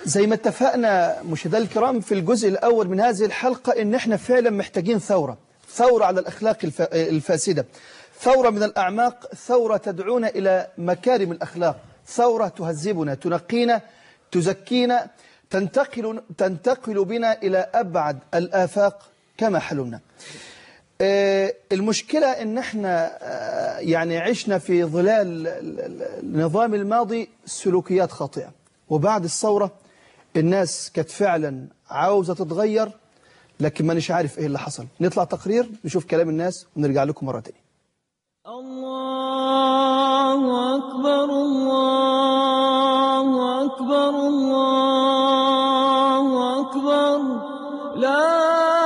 زي ما اتفقنا مشاهدينا الكرام في الجزء الأول من هذه الحلقة إن إحنا فعلا محتاجين ثورة ثورة على الأخلاق الف- الفاسدة ثورة من الأعماق ثورة تدعونا إلى مكارم الأخلاق ثورة تهذبنا تنقينا تزكينا تنتقل, تنتقل بنا إلى أبعد الآفاق كما حلمنا آه، المشكلة ان احنا آه، يعني عشنا في ظلال ال- ال- النظام الماضي سلوكيات خاطئة وبعد الثورة الناس كانت فعلا عاوزة تتغير لكن ما نش عارف ايه اللي حصل نطلع تقرير نشوف كلام الناس ونرجع لكم مرة تانية الله أكبر الله أكبر الله أكبر لا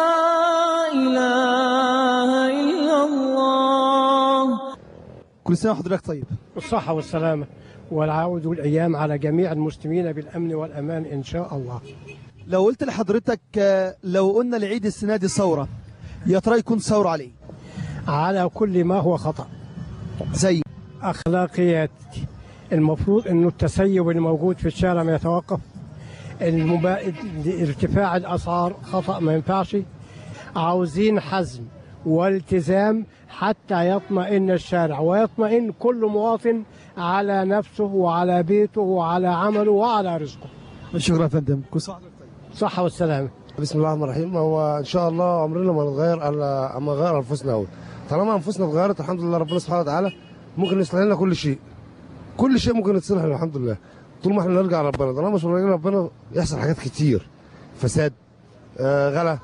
إله إلا الله كل سنة وحضرتك طيب بالصحة والسلامة والعود والأيام على جميع المسلمين بالأمن والأمان إن شاء الله لو قلت لحضرتك آه، لو قلنا العيد السنة دي ثورة يا ترى يكون ثورة عليه على كل ما هو خطأ زي أخلاقيات المفروض أنه التسيب اللي موجود في الشارع ما يتوقف المبا... ارتفاع الأسعار خطأ ما ينفعش عاوزين حزم والتزام حتى يطمئن الشارع ويطمئن كل مواطن على نفسه وعلى بيته وعلى عمله وعلى رزقه شكرا يا فندم كل سنة وحضرتك طيب صحة والسلامة بسم الله الرحمن الرحيم هو ان شاء الله عمرنا ما نتغير الا اما نغير انفسنا اول طالما انفسنا اتغيرت الحمد لله ربنا سبحانه وتعالى ممكن يصلح لنا كل شيء كل شيء ممكن يتصلح لنا الحمد لله طول ما احنا نرجع لربنا طالما مش راجعين ربنا يحصل حاجات كتير فساد آه غلا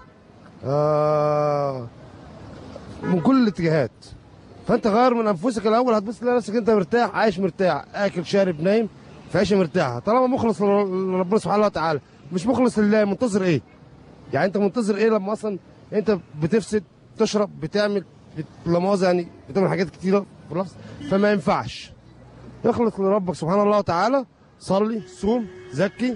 آه من كل الاتجاهات فانت غير من انفسك الاول هتبص تلاقي نفسك انت مرتاح عايش مرتاح اكل شارب نايم في عيشه مرتاحه طالما مخلص لربنا سبحانه وتعالى مش مخلص لله منتظر ايه؟ يعني انت منتظر ايه لما اصلا انت بتفسد تشرب بتعمل بت... لا مؤاخذة يعني بتعمل حاجات كتيره في اللفظ فما ينفعش اخلص لربك سبحانه الله وتعالى صلي صوم زكي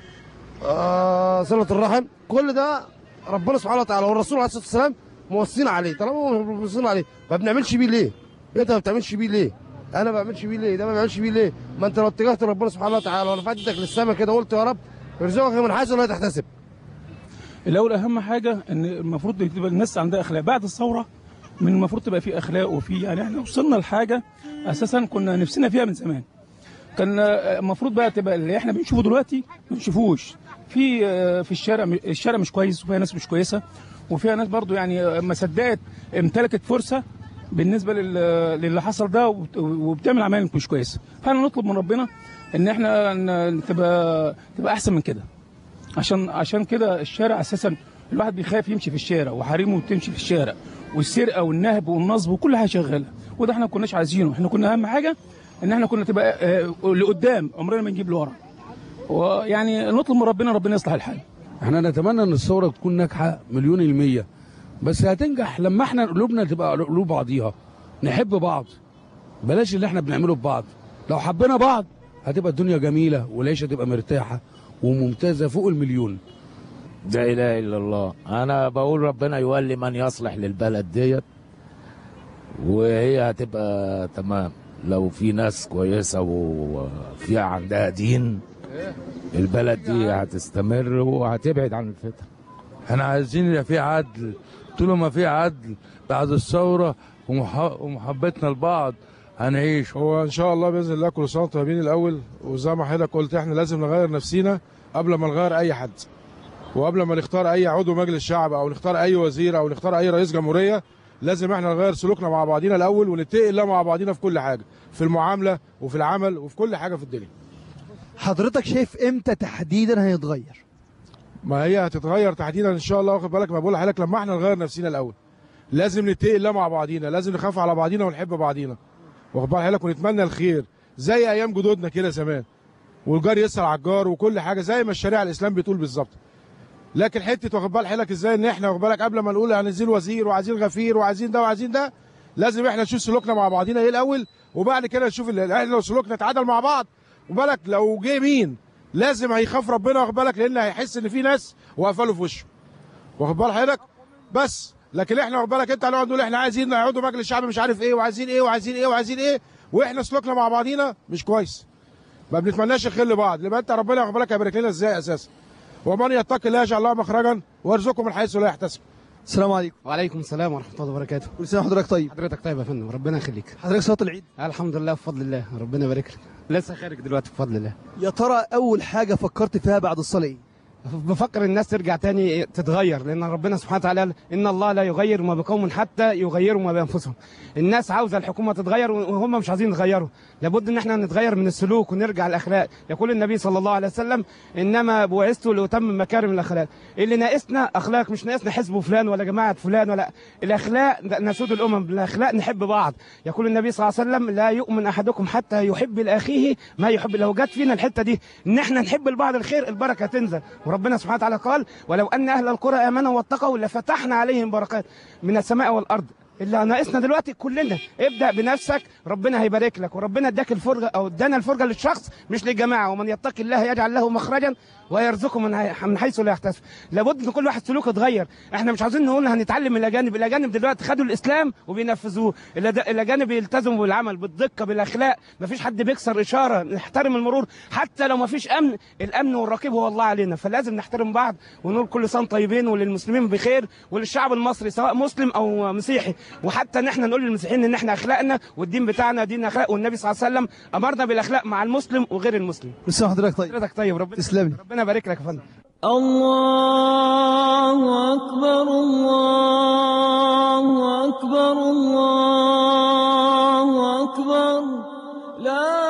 آه صله الرحم كل ده ربنا سبحانه وتعالى والرسول عليه الصلاه والسلام موصينا عليه طالما موصينا عليه ما بنعملش بيه ليه؟ انت ما بتعملش بيه ليه؟ انا ما بعملش بيه ليه؟ ده ما بيعملش بيه ليه؟ ما انت لو اتجهت لربنا سبحانه وتعالى ورفعت ايدك للسماء كده وقلت يا رب ارزقك من حيث لا تحتسب الاول اهم حاجه ان المفروض تبقى الناس عندها اخلاق بعد الثوره من المفروض تبقى في اخلاق وفي يعني احنا وصلنا لحاجه اساسا كنا نفسنا فيها من زمان كان آه، المفروض بقى تبقى اللي احنا بنشوفه دلوقتي ما نشوفوش في آه، في الشارع الشارع مش كويس وفيها ناس مش كويسه وفيها ناس برضو يعني آه، ما صدقت امتلكت فرصه بالنسبه لل- للي حصل ده وبت- وبتعمل عمل مش كويسه فاحنا نطلب من ربنا ان احنا ن- تبقى تبقى احسن من كده عشان عشان كده الشارع اساسا الواحد بيخاف يمشي في الشارع وحريمه تمشي في الشارع والسرقه والنهب والنصب وكل حاجه شغاله وده احنا ما كناش عايزينه احنا كنا اهم حاجه ان احنا كنا تبقى آه، لقدام عمرنا ما نجيب لورا ويعني نطلب من ربنا ربنا يصلح الحال احنا نتمنى ان الثوره تكون ناجحه مليون المية بس هتنجح لما احنا قلوبنا تبقى قلوب بعضيها نحب بعض بلاش اللي احنا بنعمله ببعض لو حبينا بعض هتبقى الدنيا جميله والعيشه تبقى مرتاحه وممتازه فوق المليون لا اله الا الله انا بقول ربنا يولي من يصلح للبلد ديت وهي هتبقى تمام لو في ناس كويسه وفي عندها دين البلد دي هتستمر وهتبعد عن الفتن احنا عايزين يبقى في عدل طول ما في عدل بعد الثوره ومح- ومحبتنا لبعض هنعيش هو ان شاء الله باذن الله كل سنه وانتم طيبين الاول وزي ما حضرتك قلت احنا لازم نغير نفسينا قبل ما نغير اي حد وقبل ما نختار اي عضو مجلس شعب او نختار اي وزير او نختار اي رئيس جمهوريه لازم احنا نغير سلوكنا مع بعضينا الاول ونتقي الله مع بعضينا في كل حاجه في المعامله وفي العمل وفي كل حاجه في الدنيا حضرتك شايف امتى تحديدا هيتغير ما هي هتتغير تحديدا ان شاء الله واخد بالك ما بقول لحضرتك لما احنا نغير نفسنا الاول لازم نتقي الله مع بعضينا لازم نخاف على بعضينا ونحب بعضينا واخد بالك حضرتك ونتمنى الخير زي ايام جدودنا كده زمان والجار يسأل على الجار وكل حاجه زي ما الشريعه الاسلام بتقول بالظبط لكن حته واخد بال حضرتك ازاي ان احنا واخد بالك قبل ما نقول هننزل وزير وعايزين غفير وعايزين ده وعايزين ده لازم احنا نشوف سلوكنا مع بعضينا ايه الاول وبعد كده نشوف ال- احنا لو سلوكنا اتعادل مع بعض وبالك لو جه مين لازم هيخاف ربنا واخد بالك لان هيحس ان في ناس واقفه له في وشه واخد بال حضرتك بس لكن احنا واخد بالك انت هنقعد نقول احنا عايزين نقعدوا مجلس شعبي مش عارف ايه وعايزين ايه وعايزين ايه وعايزين ايه واحنا سلوكنا مع بعضينا مش كويس ما بنتمناش الخير لبعض يبقى انت ربنا واخد بالك هيبارك لنا ازاي اساسا ومن يتقي الله يجعل له مخرجا ويرزقه من حيث لا يحتسب السلام عليكم وعليكم السلام ورحمه الله وبركاته كل سنه وحضرتك طيب حضرتك طيب يا فندم ربنا يخليك حضرتك صلاه العيد الحمد لله بفضل الله ربنا يبارك لك لسه خارج دلوقتي بفضل الله يا ترى اول حاجه فكرت فيها بعد الصلاه ايه بفكر الناس ترجع تاني تتغير لان ربنا سبحانه وتعالى قال ان الله لا يغير ما بقوم حتى يغيروا ما بانفسهم الناس عاوزه الحكومه تتغير وهم مش عايزين يتغيروا لابد ان احنا نتغير من السلوك ونرجع الاخلاق يقول النبي صلى الله عليه وسلم انما بعثت لاتمم مكارم الاخلاق اللي ناقصنا اخلاق مش ناقصنا حزب فلان ولا جماعه فلان ولا الاخلاق نسود الامم بالاخلاق نحب بعض يقول النبي صلى الله عليه وسلم لا يؤمن احدكم حتى يحب لاخيه ما يحب لو جت فينا الحته دي ان احنا نحب لبعض الخير البركه تنزل وربنا سبحانه وتعالى قال ولو ان اهل القرى امنوا واتقوا لفتحنا عليهم بركات من السماء والارض اللي ناقصنا دلوقتي كلنا ابدا بنفسك ربنا هيبارك لك وربنا اداك الفرجه او ادانا الفرجه للشخص مش للجماعه ومن يتقي الله يجعل له مخرجا ويرزقه من هي- من حيث لا يحتسب لابد ان كل واحد سلوكه يتغير احنا مش عاوزين نقول هنتعلم من الاجانب الاجانب دلوقتي خدوا الاسلام وبينفذوه الأد- الاجانب بيلتزموا بالعمل بالدقه بالاخلاق مفيش حد بيكسر اشاره نحترم المرور حتى لو مفيش امن الامن والرقيب هو الله علينا فلازم نحترم بعض ونقول كل سنه طيبين وللمسلمين بخير وللشعب المصري سواء مسلم او مسيحي وحتى ان احنا نقول للمسيحيين ان احنا اخلاقنا والدين بتاعنا دين اخلاق والنبي صلى الله عليه وسلم امرنا بالاخلاق مع المسلم وغير المسلم كل سنه وحضرتك طيب حضرتك طيب ربنا تسلم لي ربنا يبارك لك يا فندم الله أكبر الله أكبر الله أكبر لا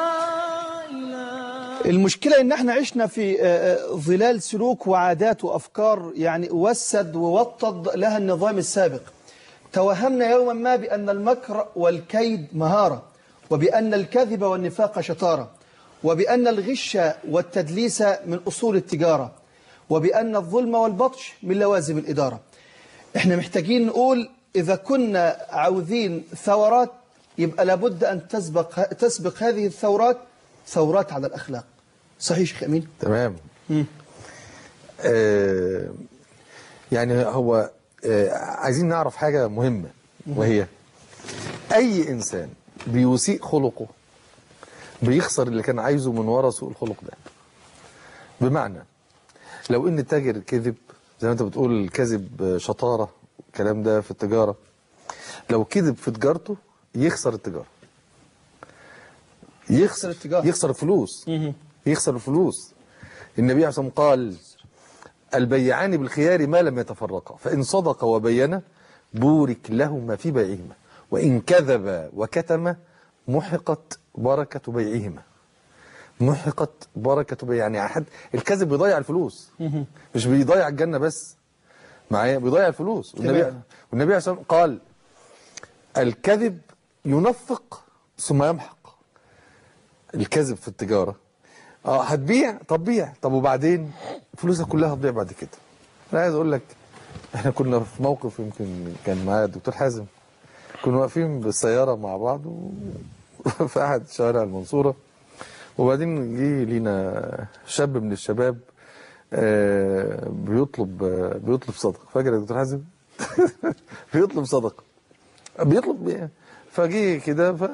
المشكلة ان احنا عشنا في آه، آه، ظلال سلوك وعادات وافكار يعني وسد ووطد لها النظام السابق توهمنا يوما ما بان المكر والكيد مهارة وبان الكذب والنفاق شطارة وبان الغش والتدليس من اصول التجارة وبان الظلم والبطش من لوازم الادارة احنا محتاجين نقول اذا كنا عاوزين ثورات يبقى لابد ان تسبق تسبق هذه الثورات ثورات على الاخلاق صحيح شيخ امين تمام آه يعني هو آه عايزين نعرف حاجة مهمة وهي أي إنسان بيسيء خلقه بيخسر اللي كان عايزه من ورا سوء الخلق ده بمعنى لو إن التاجر كذب زي ما أنت بتقول الكذب شطارة الكلام ده في التجارة لو كذب في تجارته يخسر التجارة يخسر التجارة يخسر الفلوس يخسر الفلوس النبي عليه الصلاة والسلام قال البيعان بالخيار ما لم يتفرقا فإن صدق وبين بورك لهما في بيعهما وإن كذب وكتم محقت بركة بيعهما محقت بركة بيع يعني أحد الكذب بيضيع الفلوس مش بيضيع الجنة بس معايا بيضيع الفلوس والنبي تمام. والنبي عليه الصلاة والسلام قال الكذب ينفق ثم يمحق الكذب في التجارة اه هتبيع طب بيع طب وبعدين فلوسك كلها هتضيع بعد كده انا عايز اقول لك احنا كنا في موقف يمكن كان معايا الدكتور حازم كنا واقفين بالسيارة مع بعض و... في احد شوارع المنصورة وبعدين جه لينا شاب من الشباب آه، بيطلب آه، بيطلب صدقة فاكر يا دكتور حازم بيطلب صدقة بيطلب بيه. فجه كده ف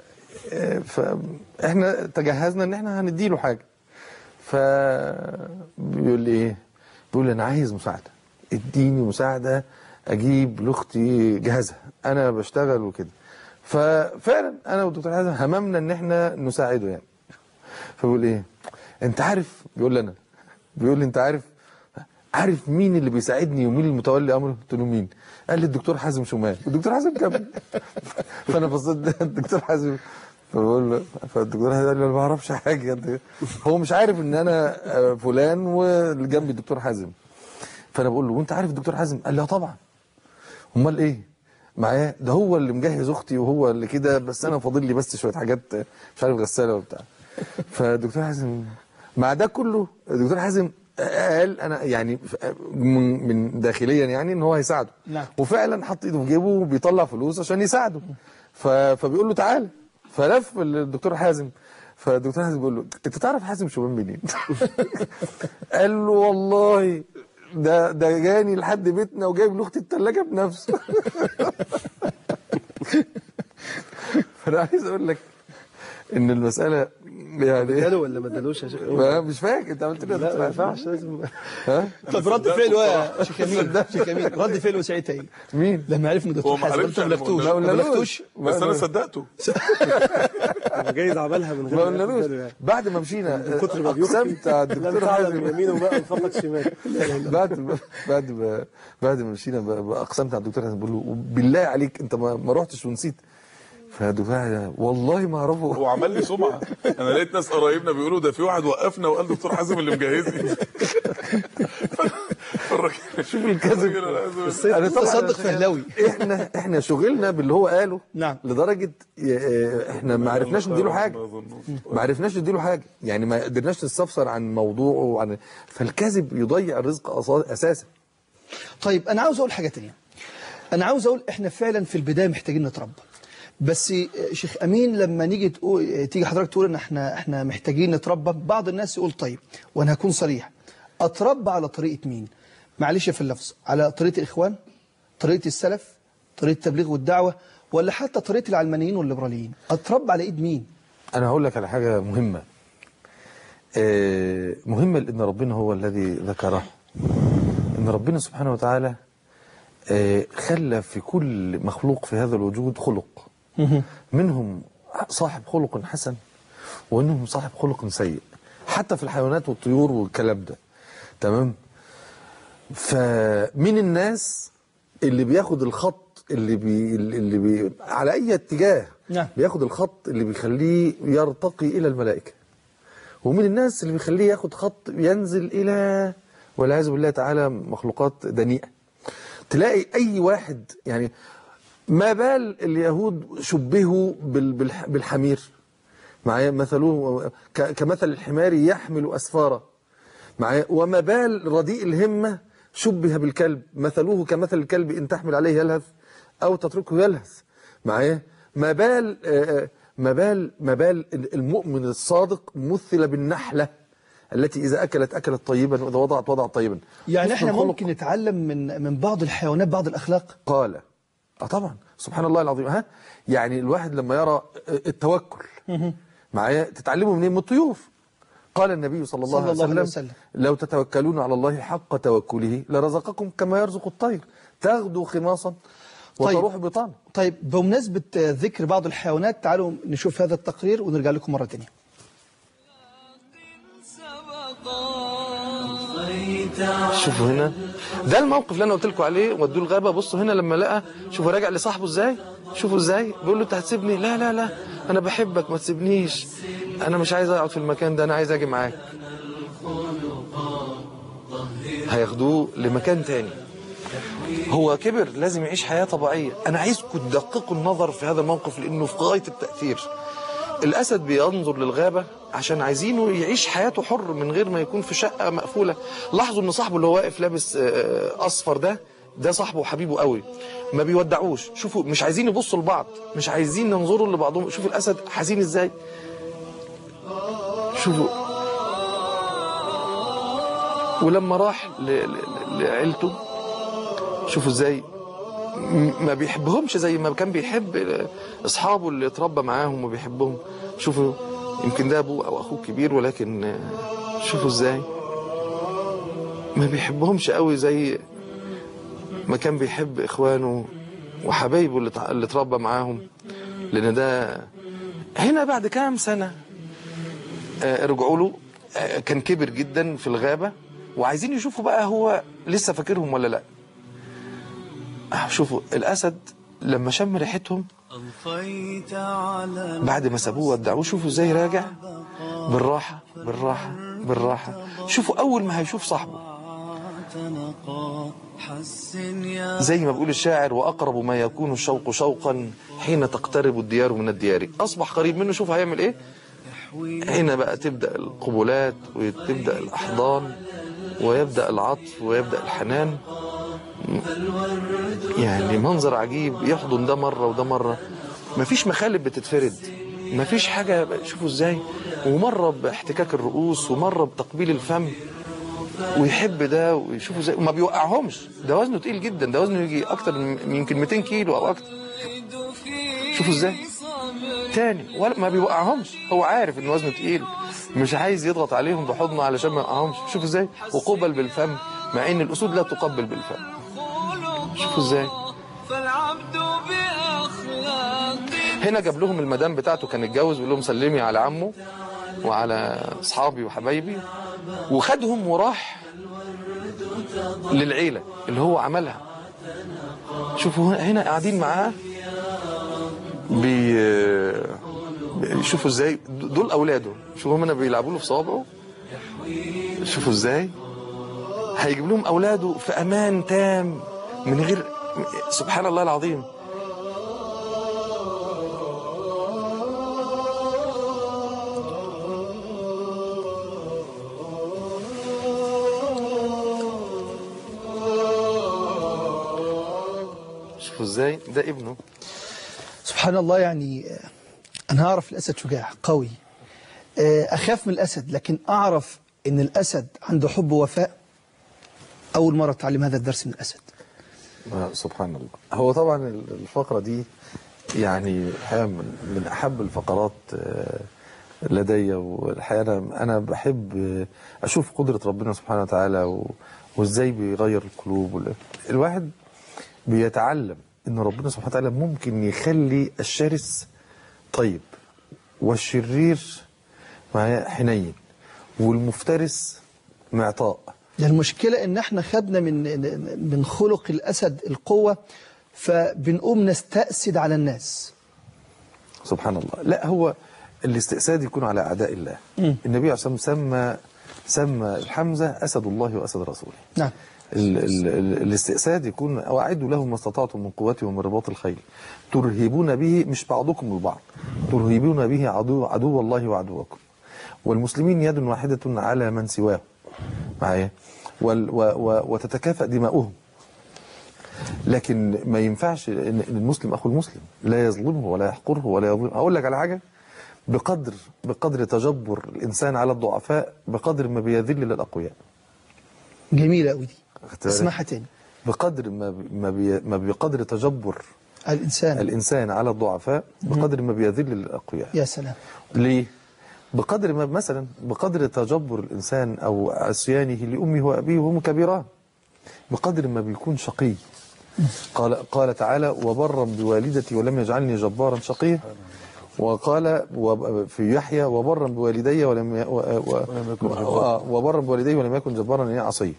فاحنا تجهزنا ان احنا هنديله حاجه ف بيقول لي ايه بيقول لي انا عايز مساعده اديني مساعده اجيب لاختي جهازها انا بشتغل وكده ففعلا انا والدكتور حازم هممنا ان احنا نساعده يعني فبيقول ايه انت عارف بيقول لي انا بيقول لي انت عارف عارف مين اللي بيساعدني ومين المتولي امره قلت له مين قال لي الدكتور حازم شمال الدكتور حازم كمل فانا بصيت الدكتور حازم فبقول له فالدكتور حازم قال لي انا ما بعرفش حاجه هو مش عارف ان انا آه، فلان واللي جنبي الدكتور حازم فانا بقول له وانت عارف الدكتور حازم قال لي اه طبعا امال ايه معايا ده هو اللي مجهز اختي وهو اللي كده بس انا فاضل لي بس شويه حاجات آه، مش عارف غساله وبتاع فالدكتور حازم مع ده كله الدكتور حازم قال انا يعني من من داخليا يعني ان هو هيساعده نعم. وفعلا حط ايده في جيبه وبيطلع فلوس عشان يساعده ف... فبيقول له تعالى فلف الدكتور حازم فالدكتور حازم بيقول له انت تعرف حازم شومان منين؟ قال له والله ده ده جاني لحد بيتنا وجايب لاختي الثلاجه بنفسه فانا عايز اقول لك ان المساله يعني اداله ولا ما ادالوش يا شيخ ما مش فاكر انت عملت لي لا ما ينفعش لازم ها طب رد فعله يا شيخ امين شيخ امين رد فعله ساعتها ايه؟ مين؟ لما عرف ان دكتور هو ما حازم عرفش انت ما يعني ما بلغتوش ما ما قلنالوش. بلغتوش بس انا صدقته هو جايز عملها من غير ما ياخد قلنالوش باله يعني. بعد ما مشينا من كتر ما بيحكي اقسمت على لم الدكتور تعلم حازم يمينه بقى فقط شمال بعد ما بعد ما بعد ما مشينا ب- ب- اقسمت على الدكتور حازم بقول له بالله عليك انت ما, ما رحتش ونسيت فالدكتور حازم والله ما اعرفه هو عمل لي سمعه انا لقيت ناس قرايبنا بيقولوا ده في واحد وقفنا وقال دكتور حازم اللي مجهزني فالراجل شوف الكذب انا تصدق فهلاوي احنا احنا شغلنا باللي هو قاله نعم لدرجه ي- اه، احنا ما عرفناش نديله حاجه ما عرفناش نديله حاجه يعني ما قدرناش نستفسر عن موضوعه وعن فالكذب يضيع الرزق أصا- اساسا طيب انا عاوز اقول حاجه تانية انا عاوز اقول احنا فعلا في البدايه محتاجين نتربى بس شيخ امين لما نيجي تقول تيجي حضرتك تقول ان احنا احنا محتاجين نتربى بعض الناس يقول طيب وانا هكون صريح اتربى على طريقه مين معلش في اللفظ على طريقه الاخوان طريقه السلف طريقه التبليغ والدعوه ولا حتى طريقه العلمانيين والليبراليين اتربى على ايد مين انا هقول لك على حاجه مهمه اه، مهمه لان ربنا هو الذي ذكره ان ربنا سبحانه وتعالى اه، خلى في كل مخلوق في هذا الوجود خلق منهم صاحب خلق حسن ومنهم صاحب خلق سيء حتى في الحيوانات والطيور والكلام ده تمام فمن الناس اللي بياخد الخط اللي بي اللي بي على اي اتجاه نعم. بياخد الخط اللي بيخليه يرتقي الى الملائكه ومن الناس اللي بيخليه ياخد خط ينزل الى والعياذ بالله تعالى مخلوقات دنيئه تلاقي اي واحد يعني ما بال اليهود شبهوا بال- بالح- بالحمير معايا مثله ك- كمثل الحمار يحمل اسفارا معايا وما بال رديء الهمه شبه بالكلب مثله كمثل الكلب ان تحمل عليه يلهث او تتركه يلهث معايا ما بال آه، آه، ما بال ما بال المؤمن الصادق مثل بالنحله التي اذا اكلت اكلت طيبا واذا وضعت وضعت طيبا يعني حسن احنا الخلق ممكن نتعلم من من بعض الحيوانات بعض الاخلاق قال اه طبعا سبحان الله العظيم ها يعني الواحد لما يرى التوكل معايا تتعلموا منين من الطيور قال النبي صلى الله, صلى الله عليه عليه وسلم. وسلم لو تتوكلون على الله حق توكله لرزقكم كما يرزق الطير تغدو خماصا وتروح بطانا طيب بمناسبة ذكر بعض الحيوانات تعالوا نشوف هذا التقرير ونرجع لكم مرة تانية شوفوا هنا ده الموقف اللي انا قلت لكم عليه ودوه الغابه بصوا هنا لما لقى شوفوا راجع لصاحبه ازاي شوفوا ازاي بيقول له انت هتسيبني لا لا لا انا بحبك ما تسيبنيش انا مش عايز اقعد في المكان ده انا عايز اجي معاك هياخدوه لمكان تاني هو كبر لازم يعيش حياة طبيعية أنا عايزكم تدققوا النظر في هذا الموقف لأنه في غاية التأثير الأسد بينظر للغابة عشان عايزينه يعيش حياته حر من غير ما يكون في شقة مقفولة لاحظوا إن صاحبه اللي هو واقف لابس آه، أصفر ده ده صاحبه وحبيبه قوي ما بيودعوش شوفوا مش عايزين يبصوا لبعض مش عايزين ينظروا لبعضهم شوفوا الأسد حزين إزاي شوفوا ولما راح ل- ل- لعيلته شوفوا ازاي م- ما بيحبهمش زي ما كان بيحب اصحابه اللي اتربى معاهم وبيحبهم شوفوا يمكن ده ابوه او اخوه كبير ولكن آه، شوفوا ازاي ما بيحبهمش قوي زي ما كان بيحب اخوانه وحبايبه اللي اتع- اللي اتربى معاهم لان ده هنا بعد كام سنه آه، رجعوا له آه، كان كبر جدا في الغابه وعايزين يشوفوا بقى هو لسه فاكرهم ولا لا آه، شوفوا الاسد لما شم ريحتهم بعد ما سابوه ودعوه شوفوا ازاي راجع بالراحه بالراحه بالراحه شوفوا اول ما هيشوف صاحبه زي ما بيقول الشاعر واقرب ما يكون الشوق شوقا حين تقترب الديار من الديار اصبح قريب منه شوف هيعمل ايه هنا بقى تبدا القبلات وتبدا الاحضان ويبدا العطف ويبدا الحنان يعني منظر عجيب يحضن ده مرة وده مرة مفيش مخالب بتتفرد مفيش حاجة شوفوا ازاي ومرة باحتكاك الرؤوس ومرة بتقبيل الفم ويحب ده ويشوفوا ازاي وما بيوقعهمش ده وزنه تقيل جدا ده وزنه يجي اكتر من يمكن 200 كيلو او اكتر شوفوا ازاي تاني ولا ما بيوقعهمش هو عارف ان وزنه تقيل مش عايز يضغط عليهم بحضنه علشان ما يوقعهمش شوف ازاي وقبل بالفم مع ان الاسود لا تقبل بالفم شوفوا ازاي فالعبد بأخلاق هنا جاب لهم المدام بتاعته كان اتجوز ويقول لهم سلمي على عمه وعلى اصحابي وحبايبي وخدهم وراح للعيله اللي هو عملها شوفوا هنا قاعدين معاه بي شوفوا ازاي دول اولاده شوفوا هنا بيلعبوا له في صوابعه شوفوا ازاي هيجيب لهم اولاده في امان تام من غير سبحان الله العظيم شوفوا ازاي ده ابنه سبحان الله يعني آه، أنا أعرف الأسد شجاع قوي آه، أخاف من الأسد لكن أعرف أن الأسد عنده حب ووفاء أول مرة أتعلم هذا الدرس من الأسد آه، سبحان الله هو طبعا الفقرة دي يعني الحقيقة من من أحب الفقرات آه، لدي والحقيقة أنا أنا بحب آه، أشوف قدرة ربنا سبحانه وتعالى و- وإزاي بيغير القلوب وال- الواحد بيتعلم إن ربنا سبحانه وتعالى ممكن يخلي الشرس طيب والشرير معاه حنين والمفترس معطاء ده المشكلة ان احنا خدنا من من خلق الأسد القوة فبنقوم نستأسد على الناس سبحان الله لا هو الاستئساد يكون على أعداء الله مم. النبي عليه الصلاة والسلام سمى سمى الحمزة أسد الله وأسد رسوله نعم ال ال ال الاستئساد يكون وأعدوا لهم ما استطعتم من قوة ومن رباط الخيل ترهبون به مش بعضكم البعض ترهبون به عدو عدو الله وعدوكم والمسلمين يد واحدة على من سواه معايا وال و و وتتكافأ دماؤهم لكن ما ينفعش ان إن المسلم اخو المسلم لا يظلمه ولا يحقره ولا يظلمه اقول لك على حاجه بقدر بقدر تجبر الانسان على الضعفاء بقدر ما بيذل للاقوياء جميلة قوي دي واخدت بالك؟ اسمعها تاني بقدر ما ب- ما, بي ما بقدر تجبر الإنسان الانسان على الضعفاء بقدر ما بيذل للاقوياء يا سلام ليه بقدر ما مثلا بقدر تجبر الانسان او عصيانه لامه وابيه وهم كبيران بقدر ما بيكون شقي قال قال تعالى وبرا بوالدتي ولم يجعلني جبارا شقيا وقال وب- في يحيى وبرا بوالدي ولم ي... و... و... آه، وبرا بوالدي ولم يكن جبارا عصيا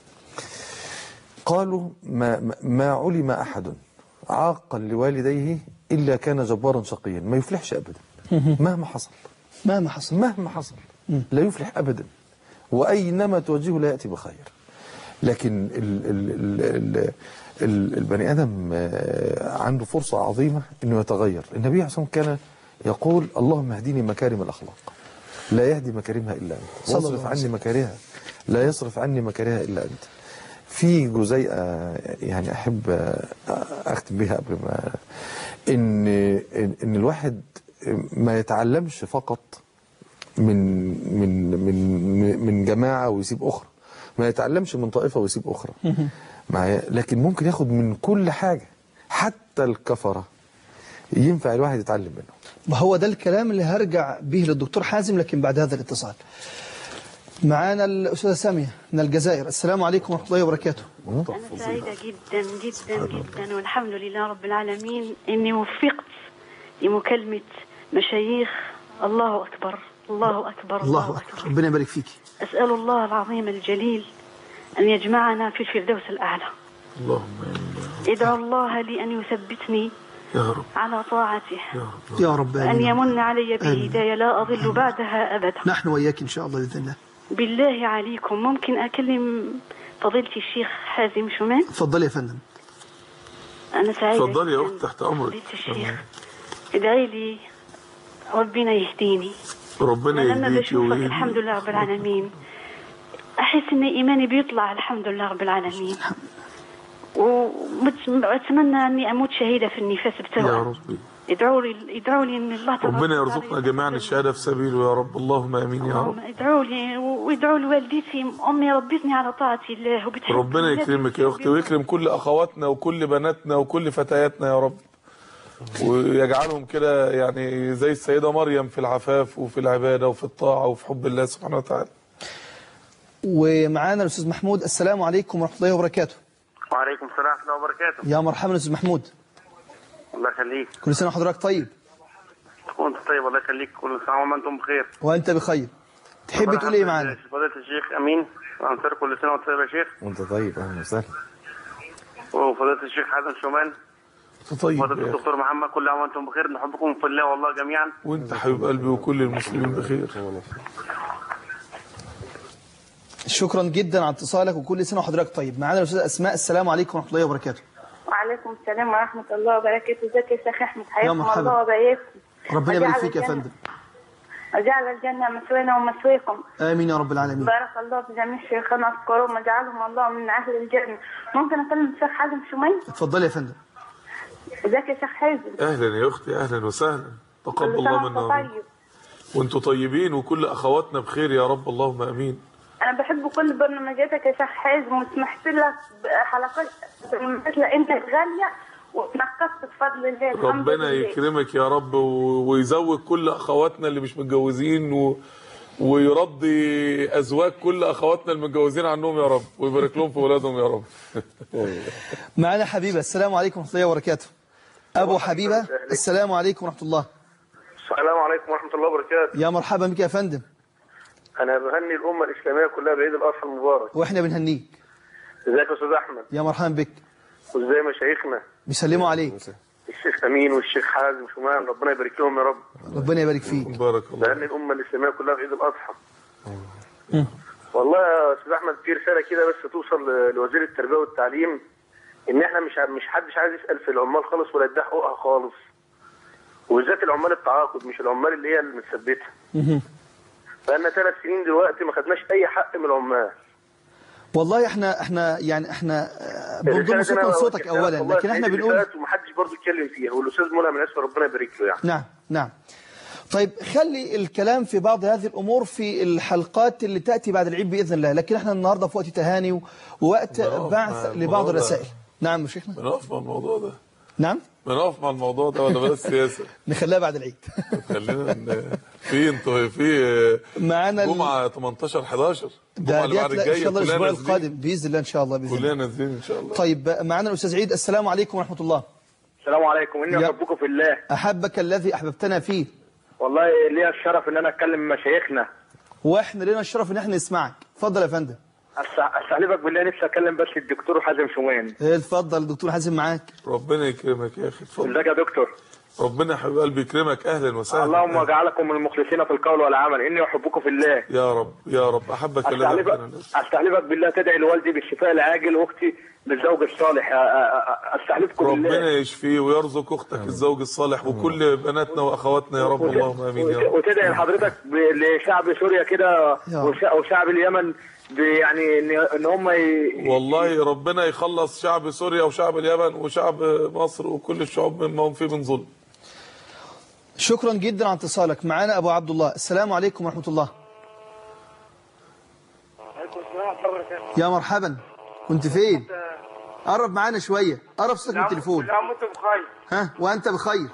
قالوا ما ما- ما علم احد عاقا لوالديه الا كان جبارا شقيا ما يفلحش ابدا مهما حصل مهما حصل مهما حصل لا يفلح ابدا واينما توجهه لا ياتي بخير لكن ال ال ال ال ال البني ادم آه، عنده فرصه عظيمه انه يتغير النبي عليه الصلاه والسلام كان يقول اللهم اهدني مكارم الاخلاق لا يهدي مكارمها الا انت صلى الله واصرف عليه عني وسلم. مكارهها لا يصرف عني مكارهها الا انت في جزيئه يعني احب آه، اختم بها قبل ما ان ان إن الواحد ما يتعلمش فقط من من من من جماعه ويسيب اخرى ما يتعلمش من طائفه ويسيب اخرى معايا لكن ممكن ياخد من كل حاجه حتى الكفره ينفع الواحد يتعلم منه ما هو ده الكلام اللي هرجع به للدكتور حازم لكن بعد هذا الاتصال معانا الأستاذة سامية من الجزائر السلام عليكم ورحمة الله وبركاته أنا سعيدة جدا جدا جدا والحمد لله رب العالمين إني وفقت لمكالمة مشايخ الله أكبر الله أكبر الله أكبر ربنا يبارك فيك أسأل الله العظيم الجليل أن يجمعنا في الفردوس الأعلى اللهم ادعو الله لي أن يثبتني يا رب على طاعته يا رب وأن آمين. يمن علي آمين. بهداية لا أضل بعدها أبدا نحن وإياك إن شاء الله بإذن الله بالله عليكم ممكن أكلم فضيلة الشيخ حازم شومان اتفضلي يا فندم أنا سعيدة اتفضلي يا جداً اخت تحت امرك فضيلة الشيخ ادعي لي ربنا يهديني ربنا أنا لما يهديك بشوفك ويهديك الحمد لله رب العالمين أحس إن إيماني بيطلع الحمد لله رب العالمين وأتمنى إني أموت شهيدة في النفاس يا بتوعي ربي ادعوا لي ادعوا لي إن الله تبارك ربنا وتعالى يرزقنا جميعا الشهاده في سبيله يا رب اللهم امين يا رب ادعوا لي وادعوا لوالدتي أمي ربتني على طاعة الله وبتحب ربنا الله. يكرمك يا اختي ويكرم كل اخواتنا وكل بناتنا وكل فتياتنا يا رب ويجعلهم كده يعني زي السيدة مريم في العفاف وفي العبادة وفي الطاعة وفي حب الله سبحانه وتعالى ومعانا الأستاذ محمود السلام عليكم ورحمة الله وبركاته وعليكم السلام ورحمة الله وبركاته يا مرحبا أستاذ محمود الله يخليك كل سنة وحضرتك طيب وانت طيب الله يخليك كل سنة وانتم بخير وأنت بخير تحب تقول إيه معانا فضيلة الشيخ أمين أنصار كل سنة وانت طيب يا شيخ وانت طيب اهلا وسهلا وفضيلة الشيخ حسن شومان طيب وفضيلة يا أخي. الدكتور محمد كل عام وانتم بخير نحبكم في الله والله جميعا وانت حبيب قلبي وكل المسلمين بخير شكرا جدا على اتصالك وكل سنة وحضرتك طيب معانا الأستاذ أسماء السلام عليكم ورحمة الله وبركاته وعليكم السلام ورحمة الله وبركاته ازيك يا شيخ أحمد حياكم مرحبا. الله وبياكم ربنا يبارك وجعل فيك يا الجنة- فندم وجعل الجنة مثوانا ومثويكم آمين يا رب العالمين بارك الله في جميع شيخنا اذكرهم واجعلهم الله من أهل الجنة ممكن أكلم الشيخ حازم شومي اتفضلي يا فندم ازيك يا شيخ حازم اهلا يا اختي اهلا وسهلا تقبل كل الله سنة منا وانت ومنكم. طيب وانتم طيبين وكل اخواتنا بخير يا رب اللهم امين أنا بحب كل برنامجاتك يا شيخ حازم وسمحت لك بحلقات برنامجات لأنت غالية وتنقصت بفضل الله الحمد ربنا لله. يكرمك يا رب و- ويزوج كل اخواتنا اللي مش متجوزين و... ويرضي ازواج كل اخواتنا المتجوزين عنهم يا رب ويبارك لهم في اولادهم يا رب معانا حبيبة السلام عليكم ورحمة الله وبركاته أبو حبيبة السلام عليكم ورحمة الله السلام عليكم ورحمة الله وبركاته يا مرحبا بك يا فندم أنا بهني الأمة الإسلامية كلها بعيد الأضحى المبارك وإحنا بنهنيك ازيك يا أستاذ أحمد يا مرحبا بك وازاي مشايخنا بيسلموا عليك الشيخ أمين والشيخ حازم شومان ربنا يبارك لهم يا رب ربنا يبارك فيك بارك الله بهني الأمة الإسلامية كلها بعيد الأضحى والله يا استاذ احمد في رساله كده بس توصل ل- لوزير التربيه والتعليم ان احنا مش ع- مش حدش عايز يسال في العمال خالص ولا يديها حقوقها خالص وبالذات العمال التعاقد مش العمال اللي هي المتثبته بقالنا ثلاث سنين دلوقتي ما خدناش اي حق من العمال والله احنا احنا يعني احنا آه، الرسالة بنضم دي صوتنا أنا لصوتك وجهتها اولا والله لكن احنا السنة اللي بنقول فاتت ومحدش برضه اتكلم فيها والاستاذ ملهم الاسفل ربنا يبارك له يعني نعم نعم طيب خلي الكلام في بعض هذه الأمور في الحلقات اللي تأتي بعد العيد بإذن الله لكن احنا النهاردة في وقت تهاني و- ووقت بنقف بعث مع لبعض الموضوع ده. الرسائل نعم يا شيخنا بنقف مع الموضوع ده نعم بنقف مع الموضوع ده ولا بس سياسه نخليها بعد العيد خلينا ن- في انتوا في معانا ال- جمعه 18 11 ده الجمعه اللي بعد ديت لا، ان الجايه شاء الله كلنا الاسبوع نازلين القادم باذن الله ان شاء الله باذن الله كلنا نازلين ان شاء الله طيب معانا الاستاذ عيد السلام عليكم ورحمه الله السلام عليكم اني يا- احبكم في الله احبك الذي احببتنا فيه والله ليا الشرف ان انا اتكلم مشايخنا واحنا لنا الشرف ان احنا نسمعك اتفضل يا فندم أستع- استحلفك بالله نفسي اكلم بس الدكتور حازم شومان إيه، اتفضل دكتور حازم معاك ربنا يكرمك يا اخي اتفضل ازيك يا دكتور ربنا يا حبيب قلبي يكرمك اهلا وسهلا اللهم اجعلكم من المخلصين في القول والعمل اني احبكم في الله يا رب يا رب احبك الذي استحلفك احبنا استحلفك بالله تدعي لوالدي بالشفاء العاجل واختي بالزوج الصالح أ- أ- أ- استحلفكم ربنا بالله يشفيه ويرزق اختك الزوج الصالح وكل بناتنا واخواتنا يا رب اللهم امين يا رب وتدعي لحضرتك ب- لشعب سوريا كده يا. وش- وشعب اليمن ب- يعني ان ان هم ي... والله ربنا يخلص شعب سوريا وشعب اليمن وشعب مصر وكل الشعوب مما هم فيه من ظلم شكرا جدا على اتصالك معانا ابو عبد الله السلام عليكم ورحمه الله يا مرحبا كنت فين قرب معانا شويه قرب صوتك من التليفون عم انتم بخير ها وانت بخير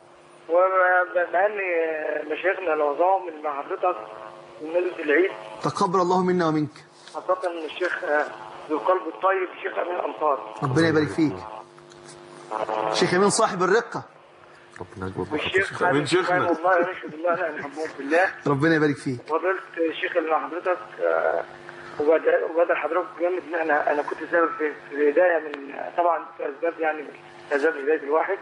وبهني مشايخنا العظام اللي مع حضرتك من مجلس العيد تقبل الله منا ومنك خاصة من الشيخ آه، ذو القلب الطيب الشيخ أمين أنصار ربنا يبارك فيك شيخ امين صاحب الرقه ربنا يجبر والشيخ امين خالد شيخنا والله نشهد الله أنا نحبهم في الله ربنا يبارك فيك وفضلت الشيخ اللي مع حضرتك آه، وبدأ وبدأ حضرتك جامد ان احنا انا كنت سبب في في الهدايه من طبعا في اسباب يعني من اسباب هدايه الواحد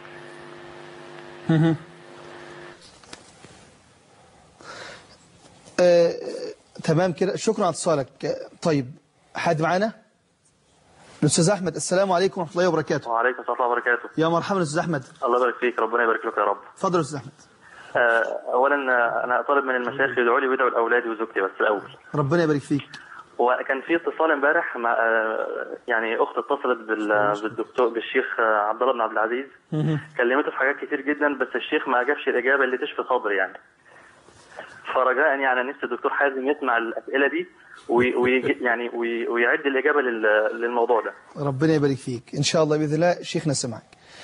آه، تمام كده شكرا على اتصالك آه، طيب حد معانا الاستاذ احمد السلام عليكم ورحمه الله وبركاته وعليكم السلام ورحمه الله وبركاته يا مرحبا استاذ احمد الله يبارك فيك ربنا يبارك لك يا رب اتفضل يا استاذ احمد آه، اولا آه، انا طالب من المشايخ يدعوا لي ويدعوا لاولادي وزوجتي بس الاول ربنا يبارك فيك وكان في اتصال امبارح مع آه، يعني اخت اتصلت بال- بالدكتور بالشيخ آه، عبد الله بن عبد العزيز كلمته في حاجات كتير جدا بس الشيخ ما اجابش الاجابه اللي تشفي صدري يعني فرجاء يعني أنا نفسي الدكتور حازم يسمع الاسئله دي وي وي يعني وي ويعد الاجابه لل- للموضوع ده ربنا يبارك فيك ان شاء الله باذن الله شيخنا سمعك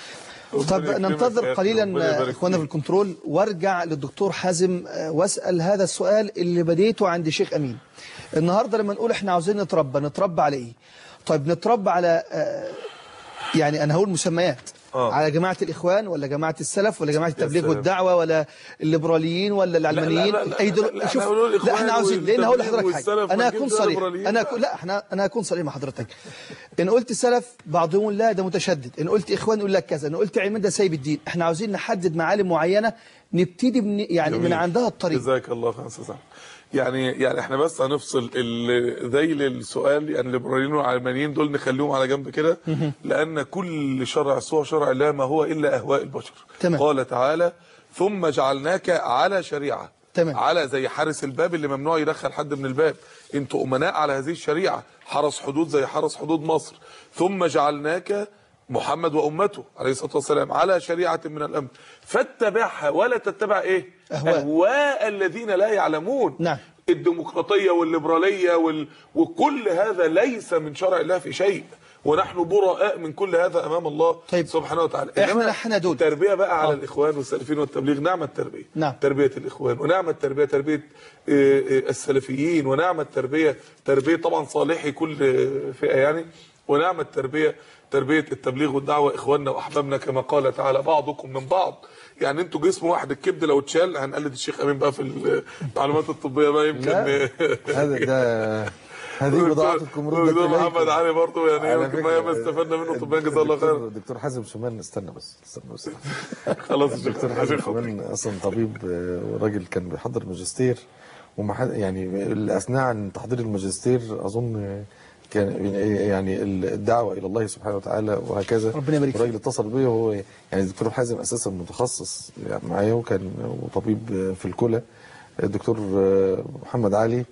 طب ربنا يكرمك ننتظر يا أخي، قليلا ربنا يبارك اخوانا في الكنترول وارجع للدكتور حازم آه، واسال هذا السؤال اللي بديته عند شيخ امين النهارده لما نقول احنا عاوزين نتربى نتربى على ايه طيب نتربى على آه، يعني انا هقول مسميات آه. على جماعه الاخوان ولا جماعه السلف ولا جماعه التبليغ سلام. والدعوه ولا الليبراليين ولا العلمانيين لا، لا، اي دول لا، لا، شوف احنا هنقول لا الإخوان احنا عاوزين لان هقول لحضرتك والتبليغ حاجه والسلف، انا ما هكون تجيبش صريح الليبراليين. انا أكون لا احنا انا هكون صريح مع حضرتك ان قلت سلف بعضهم لا ده متشدد ان قلت اخوان يقول لك كذا ان قلت علمان ده سايب الدين احنا عاوزين نحدد معالم معينه نبتدي من يعني من جميل. عندها الطريق جزاك الله خير استاذ أحمد. يعني يعني احنا بس هنفصل ال- ذيل السؤال يعني الليبراليين والعلمانيين دول نخليهم على جنب كده لان كل شرع سوى شرع الله ما هو الا اهواء البشر تمام. قال تعالى ثم جعلناك على شريعه تمام. على زي حارس الباب اللي ممنوع يدخل حد من الباب انتوا امناء على هذه الشريعه حرس حدود زي حرس حدود مصر ثم جعلناك محمد وامته عليه الصلاه والسلام على شريعه من الامر فاتبعها ولا تتبع ايه أهواء. اهواء الذين لا يعلمون نعم الديمقراطيه والليبراليه وال... وكل هذا ليس من شرع الله في شيء ونحن براء من كل هذا امام الله طيب. سبحانه وتعالى إحنا إنما نحن دول. التربيه بقى على الاخوان والسلفيين والتبليغ نعم التربيه نعم. تربيه الاخوان ونعم التربيه تربيه آه، آه، السلفيين ونعم التربيه تربيه طبعا صالحي كل آه، فئه يعني ونعم التربيه تربيه التبليغ والدعوه اخواننا واحبابنا كما قال تعالى بعضكم من بعض يعني انتوا جسم واحد الكبد لو اتشال هنقلد الشيخ امين بقى في المعلومات الطبيه بقى يمكن لا. هذا ده هذه بضاعتكم ردت دكتور إليكم. محمد علي برضه يعني على يمكن فكرة، ما ياما استفدنا منه طبيا جزاه الله خير دكتور, دكتور حازم شومان استنى بس استنى بس خلاص الشيخ دكتور حازم شومان اصلا طبيب آه، وراجل كان بيحضر ماجستير وما حد- يعني اثناء عن تحضير الماجستير اظن آه، كان يعني الدعوه الى الله سبحانه وتعالى وهكذا ربنا يبارك فيك. الراجل اتصل بيا وهو يعني الدكتور حازم اساسا متخصص يعني معايا وكان وطبيب آه، في الكلى الدكتور آه، محمد علي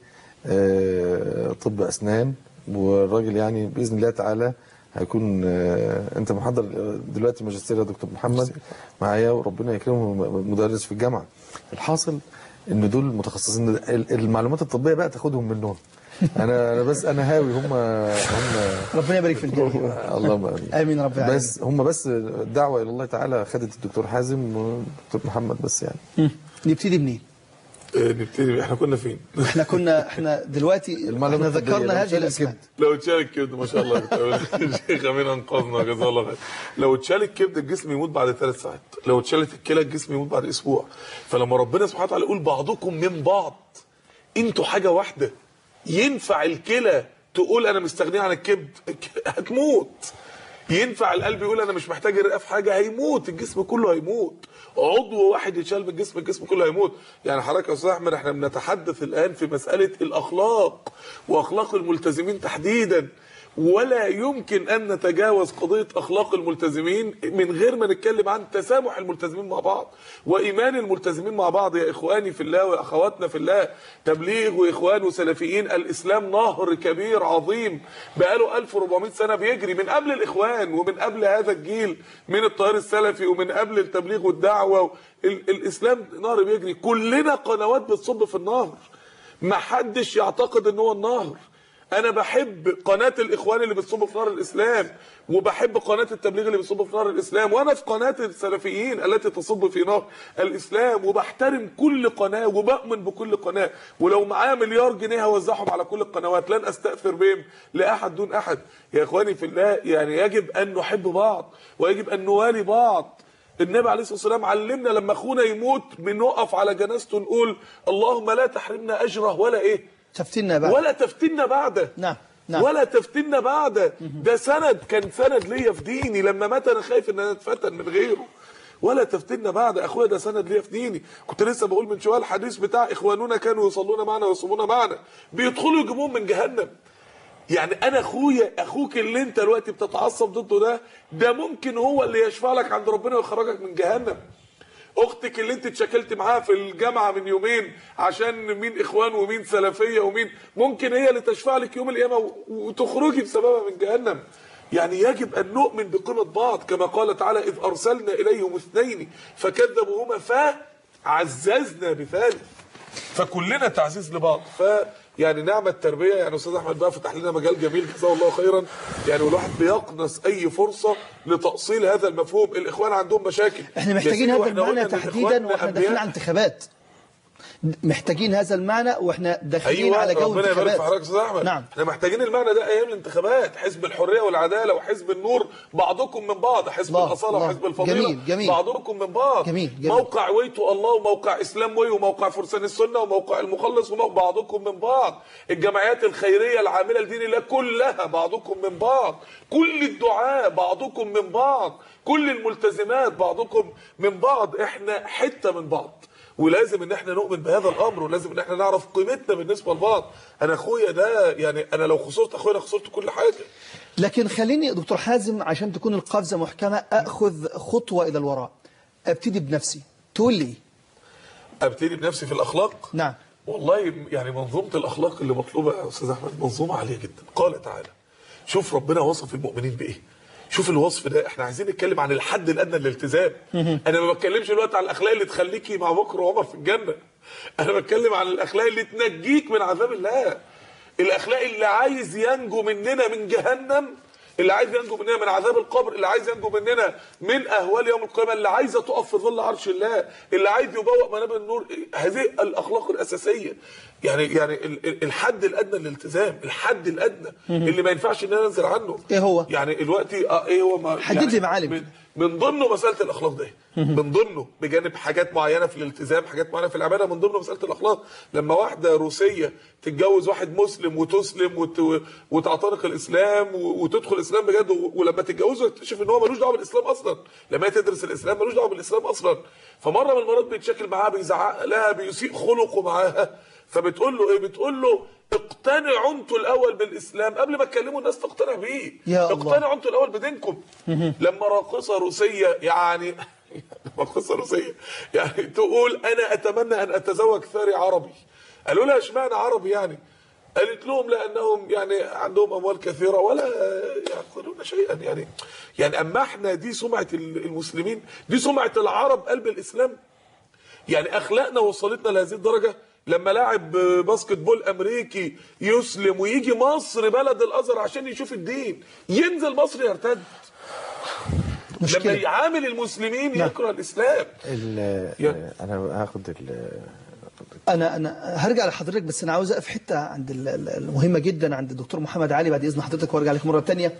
آه، طب اسنان والراجل يعني باذن الله تعالى هيكون آه، انت محضر دلوقتي ماجستير يا دكتور محمد معايا وربنا يكرمه مدرس في الجامعه الحاصل ان دول متخصصين ال- المعلومات الطبيه بقى تاخدهم منهم انا انا بس انا هاوي هم هم ربنا يبارك في الجميع اللهم امين امين رب العالمين بس هم بس الدعوه الى الله تعالى خدت الدكتور حازم والدكتور محمد بس يعني نبتدي منين آه، نبتدي احنا كنا فين؟ احنا كنا احنا دلوقتي احنا ذكرنا هذه الاسماء لو اتشال الكبد ما شاء الله الشيخ امين انقذنا جزاه الله خير لو اتشال الكبد الجسم يموت بعد ثلاث ساعات لو اتشالت الكلى الجسم يموت بعد اسبوع فلما ربنا سبحانه وتعالى يقول بعضكم من بعض انتوا حاجه واحده ينفع الكلى تقول انا مستغنيه عن الكبد هتموت ينفع القلب يقول انا مش محتاج الرئه في حاجه هيموت الجسم كله هيموت عضو واحد يتشال من الجسم الجسم كله هيموت يعني حضرتك يا استاذ احمد احنا بنتحدث الان في مساله الاخلاق واخلاق الملتزمين تحديدا ولا يمكن ان نتجاوز قضيه اخلاق الملتزمين من غير ما نتكلم عن تسامح الملتزمين مع بعض وايمان الملتزمين مع بعض يا اخواني في الله واخواتنا في الله تبليغ واخوان وسلفيين الاسلام نهر كبير عظيم بقاله 1400 سنه بيجري من قبل الاخوان ومن قبل هذا الجيل من التيار السلفي ومن قبل التبليغ والدعوه ال- الاسلام نهر بيجري كلنا قنوات بتصب في النهر ما حدش يعتقد ان هو النهر انا بحب قناه الاخوان اللي بتصب في نار الاسلام وبحب قناه التبليغ اللي بتصب في نار الاسلام وانا في قناه السلفيين التي تصب في نار الاسلام وبحترم كل قناه وبؤمن بكل قناه ولو معايا مليار جنيه هوزعهم على كل القنوات لن استاثر بهم لاحد دون احد يا اخواني في الله يعني يجب ان نحب بعض ويجب ان نوالي بعض النبي عليه الصلاه والسلام علمنا لما اخونا يموت بنقف على جنازته نقول اللهم لا تحرمنا اجره ولا ايه تفتنا بقى ولا تفتنا بعده نعم نعم ولا تفتنا بعده ده سند كان سند ليا في ديني لما مات انا خايف ان انا اتفتن من غيره ولا تفتنا بعد اخويا ده سند ليا في ديني كنت لسه بقول من شويه الحديث بتاع اخواننا كانوا يصلون معنا ويصومون معنا بيدخلوا يجيبوهم من جهنم يعني انا اخويا اخوك اللي انت دلوقتي بتتعصب ضده ده ده ممكن هو اللي يشفع لك عند ربنا ويخرجك من جهنم اختك اللي انت اتشكلت معاها في الجامعه من يومين عشان مين اخوان ومين سلفيه ومين ممكن هي اللي تشفع لك يوم القيامه و- وتخرجي بسببها من جهنم يعني يجب ان نؤمن بقيمه بعض كما قال تعالى اذ ارسلنا اليهم اثنين فكذبوهما فعززنا بثالث فكلنا تعزيز لبعض يعني نعمه التربيه يعني استاذ احمد بقى فتح لنا مجال جميل جزاه الله خيرا يعني والواحد بيقنص اي فرصه لتاصيل هذا المفهوم الاخوان عندهم مشاكل احنا يا محتاجين سيدي هذا وإحنا قلنا المعنى إن تحديدا إخواننا واحنا أنبياء. داخلين على انتخابات محتاجين هذا المعنى واحنا داخلين ايوه على جو ربنا يبارك في انتخابات حضرتك يا استاذ احمد نعم. احنا محتاجين المعنى ده ايام الانتخابات حزب الحريه والعداله وحزب النور بعضكم من بعض حزب الله، الاصاله الله. وحزب الفضيله جميل، جميل. بعضكم من بعض جميل، جميل. موقع ويتو الله وموقع اسلام وي وموقع فرسان السنه وموقع المخلص وموقع بعضكم من بعض الجمعيات الخيريه العامله لدين الله كلها بعضكم من بعض كل الدعاء بعضكم من بعض كل الملتزمات بعضكم من بعض احنا حته من بعض ولازم ان احنا نؤمن بهذا الامر ولازم ان احنا نعرف قيمتنا بالنسبه لبعض انا اخويا ده يعني انا لو خسرت اخويا انا خسرت كل حاجه لكن خليني دكتور حازم عشان تكون القفزه محكمه اخذ خطوه الى الوراء ابتدي بنفسي تقول لي ابتدي بنفسي في الاخلاق نعم والله يعني منظومه الاخلاق اللي مطلوبه يا استاذ احمد منظومه عاليه جدا قال تعالى شوف ربنا وصف المؤمنين بايه شوف الوصف ده احنا عايزين نتكلم عن الحد الادنى للالتزام انا ما بتكلمش دلوقتي عن الاخلاق اللي تخليكي مع بكر وعمر في الجنه انا بتكلم عن الاخلاق اللي تنجيك من عذاب الله الاخلاق اللي عايز ينجو مننا من جهنم اللي عايز ينجو مننا من عذاب القبر اللي عايز ينجو مننا من اهوال يوم القيامه اللي عايزه تقف في ظل عرش الله اللي عايز يبوأ منابر النور هذه الاخلاق الاساسيه يعني يعني ال- ال- الحد الادنى للالتزام الحد الادنى اللي ما ينفعش ان انا انزل عنه ايه هو يعني دلوقتي اه ايه هو ما حدد لي معالم. من, من ضمنه مساله الاخلاق ده من ضمنه بجانب حاجات معينه في الالتزام حاجات معينه في العباده من ضمنه مساله الاخلاق لما واحده روسيه تتجوز واحد مسلم وتسلم وت... وتعتنق الاسلام و... وتدخل الاسلام بجد و... ولما تتجوزه تكتشف ان هو ملوش دعوه بالاسلام اصلا لما هي تدرس الاسلام ملوش دعوه بالاسلام اصلا فمره من المرات بيتشكل معاها بيزعق لها بيسيء خلقه معاها فبتقول له ايه بتقول له اقتنعوا انتوا الاول بالاسلام قبل ما تكلموا الناس تقتنع بيه يا الله. اقتنعوا انتوا الاول بدينكم لما راقصه روسيه يعني راقصه روسيه يعني تقول انا اتمنى ان اتزوج ثري عربي قالوا لها اشمعنى عربي يعني قالت لهم لانهم يعني عندهم اموال كثيره ولا يعقلون شيئا يعني يعني اما احنا دي سمعه المسلمين دي سمعه العرب قلب الاسلام يعني اخلاقنا وصلتنا لهذه الدرجه لما لاعب باسكت بول امريكي يسلم ويجي مصر بلد الازهر عشان يشوف الدين ينزل مصر يرتد مشكلة. لما يعامل المسلمين يكره الاسلام ال- انا هاخد ال- انا انا هرجع لحضرتك بس انا عاوز اقف حته عند ال- ال- المهمه جدا عند الدكتور محمد علي بعد اذن حضرتك وارجع لك مره ثانيه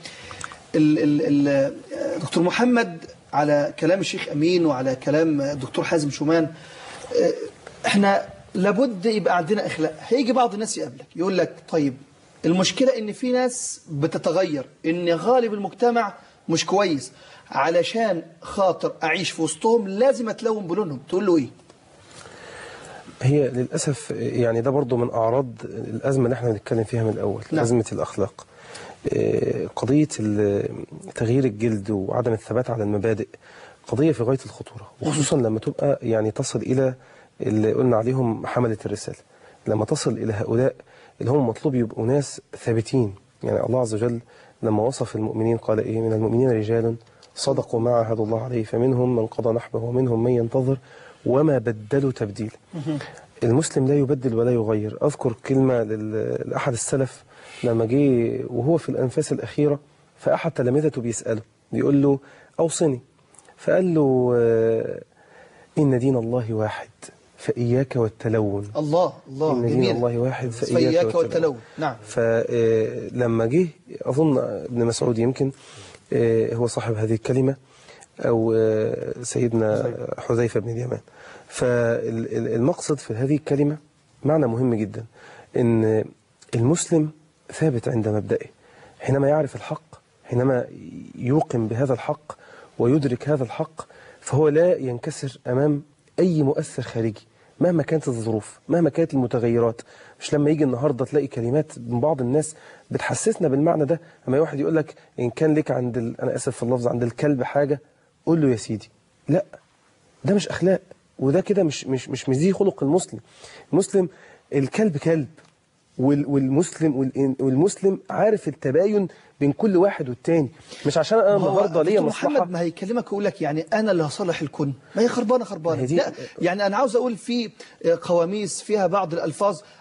دكتور محمد على كلام الشيخ امين وعلى كلام الدكتور حازم شومان آه، احنا لابد يبقى عندنا اخلاق هيجي بعض الناس يقابلك يقول لك طيب المشكله ان في ناس بتتغير ان غالب المجتمع مش كويس علشان خاطر اعيش في وسطهم لازم اتلون بلونهم تقول له ايه هي للأسف يعني ده برضو من أعراض الأزمة اللي احنا بنتكلم فيها من الأول نعم. أزمة الأخلاق آه، قضية ال- تغيير الجلد وعدم الثبات على المبادئ قضية في غاية الخطورة وخصوصا لما تبقى يعني تصل إلى اللي قلنا عليهم حملة الرسالة لما تصل إلى هؤلاء اللي هم مطلوب يبقوا ناس ثابتين يعني الله عز وجل لما وصف المؤمنين قال إيه من المؤمنين رجال صدقوا ما عاهدوا الله عليه فمنهم من قضى نحبه ومنهم من ينتظر وما بدلوا تبديلا المسلم لا يبدل ولا يغير أذكر كلمة لل- لأحد السلف لما جه وهو في الأنفاس الأخيرة فأحد تلامذته بيسأله بيقول له أوصني فقال له آه، إن دين الله واحد فإياك والتلون الله الله إن دين جميل الله واحد فإياك, فإياك والتلون والتلون نعم فلما جه أظن ابن مسعود يمكن آه، هو صاحب هذه الكلمة أو آه، سيدنا حذيفة بن اليمان فالمقصد في هذه الكلمة معنى مهم جدا إن المسلم ثابت عند مبدئه حينما يعرف الحق حينما يوقن بهذا الحق ويدرك هذا الحق فهو لا ينكسر أمام أي مؤثر خارجي مهما كانت الظروف مهما كانت المتغيرات مش لما يجي النهارده تلاقي كلمات من بعض الناس بتحسسنا بالمعنى ده اما واحد يقول لك ان كان لك عند ال... انا اسف في اللفظ عند الكلب حاجه قول له يا سيدي لا ده مش اخلاق وده كده مش مش مش مش دي خلق المسلم المسلم الكلب كلب وال- والمسلم والإن- والمسلم عارف التباين بين كل واحد والتاني مش عشان انا ما هو النهارده ليا دكتور مصلحه محمد ما هيكلمك ويقول لك يعني انا اللي هصلح الكون ما هي خربانه خربانه هي دي- لا يعني انا عاوز اقول في قواميس فيها بعض الالفاظ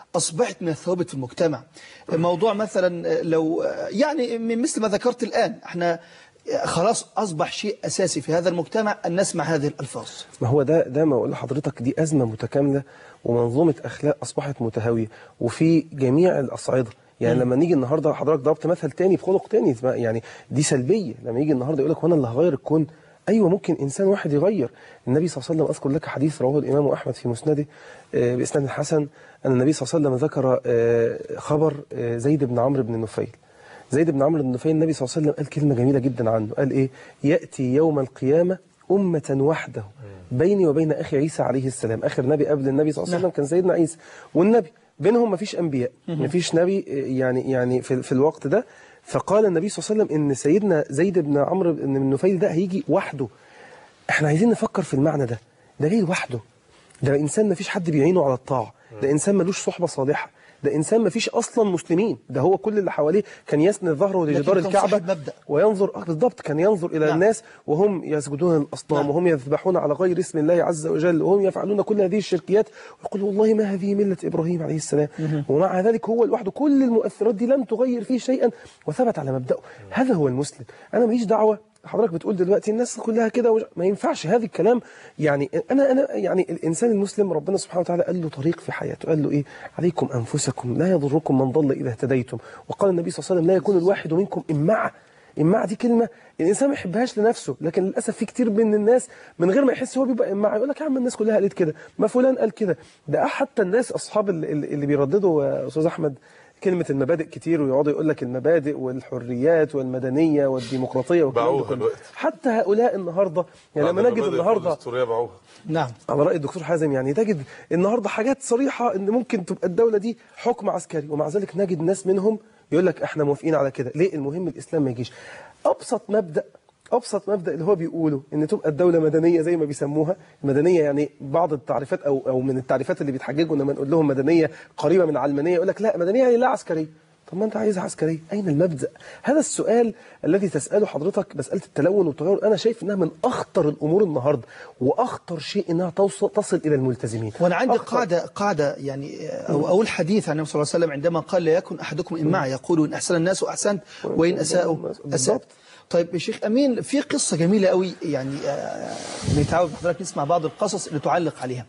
أصبحت من الثوابت في المجتمع موضوع مثلا لو يعني من مثل ما ذكرت الآن احنا خلاص أصبح شيء أساسي في هذا المجتمع أن نسمع هذه الألفاظ ما هو ده ده ما اقول لحضرتك دي ازمه متكامله ومنظومه اخلاق اصبحت متهاويه وفي جميع الاصعده يعني مم. لما نيجي النهارده حضرتك ضربت مثل تاني بخلق تاني يعني دي سلبيه لما يجي النهارده يقول لك وانا اللي هغير الكون ايوه ممكن انسان واحد يغير النبي صلى الله عليه وسلم اذكر لك حديث رواه الامام احمد في مسنده آه، باسناد حسن ان النبي صلى الله عليه وسلم ذكر آه، خبر آه، زيد بن عمرو بن نفيل زيد بن عمرو بن نفيل النبي صلى الله عليه وسلم قال كلمه جميله جدا عنه قال ايه ياتي يوم القيامه أمة وحده بيني وبين أخي عيسى عليه السلام آخر نبي قبل النبي صلى الله عليه وسلم كان سيدنا عيسى والنبي بينهم مفيش أنبياء مهم. مفيش نبي يعني يعني في, في الوقت ده فقال النبي صلى الله عليه وسلم إن سيدنا زيد بن عمرو بن نفيل ده هيجي وحده احنا عايزين نفكر في المعنى ده ده جاي لوحده ده انسان ما فيش حد بيعينه على الطاعه ده انسان ملوش صحبه صالحه ده انسان ما فيش اصلا مسلمين ده هو كل اللي حواليه كان يسند ظهره لجدار لكن كان الكعبه صاحب مبدأ. وينظر آه بالضبط كان ينظر الى نعم. الناس وهم يسجدون للاصنام وهم يذبحون على غير اسم الله عز وجل وهم يفعلون كل هذه الشركيات ويقول والله ما هذه مله ابراهيم عليه السلام ومع ذلك هو لوحده كل المؤثرات دي لم تغير فيه شيئا وثبت على مبدأه هذا هو المسلم انا ماليش دعوه حضرتك بتقول دلوقتي الناس كلها كده وج... ما ينفعش هذا الكلام يعني انا انا يعني الانسان المسلم ربنا سبحانه وتعالى قال له طريق في حياته قال له ايه عليكم انفسكم لا يضركم من ضل اذا اهتديتم وقال النبي صلى الله عليه وسلم لا يكون الواحد منكم امعه امعه دي كلمه الانسان ما يحبهاش لنفسه لكن للاسف في كتير من الناس من غير ما يحس هو بيبقى امعه يقول لك يا عم الناس كلها قالت كده ما فلان قال كده ده حتى الناس اصحاب اللي, اللي بيرددوا يا استاذ احمد كلمة المبادئ كتير ويقعدوا يقول لك المبادئ والحريات والمدنية والديمقراطية والكلام ده باعوها كله. دلوقتي. حتى هؤلاء النهاردة يعني لما بعد نجد المبادئ النهاردة الدستورية باعوها نعم على رأي الدكتور حازم يعني تجد النهاردة حاجات صريحة ان ممكن تبقى الدولة دي حكم عسكري ومع ذلك نجد ناس منهم يقول لك احنا موافقين على كده ليه المهم الاسلام ما يجيش ابسط مبدأ ابسط مبدا اللي هو بيقوله ان تبقى الدوله مدنيه زي ما بيسموها مدنيه يعني بعض التعريفات او او من التعريفات اللي بيتحججوا لما نقول لهم مدنيه قريبه من علمانيه يقول لك لا مدنيه يعني لا عسكريه طب ما انت عايزها عسكريه اين المبدا هذا السؤال الذي تساله حضرتك مساله التلون والتغير انا شايف انها من اخطر الامور النهارده واخطر شيء انها توصل تصل الى الملتزمين وانا عندي أخطر. قاعده قاعده يعني او اقول حديث عن النبي صلى الله عليه وسلم عندما قال لا يكن احدكم امعا يقول ان احسن الناس احسنت وان اساءوا اسات طيب يا شيخ امين في قصه جميله قوي يعني آه، بنتعود حضرتك نسمع بعض القصص اللي تعلق عليها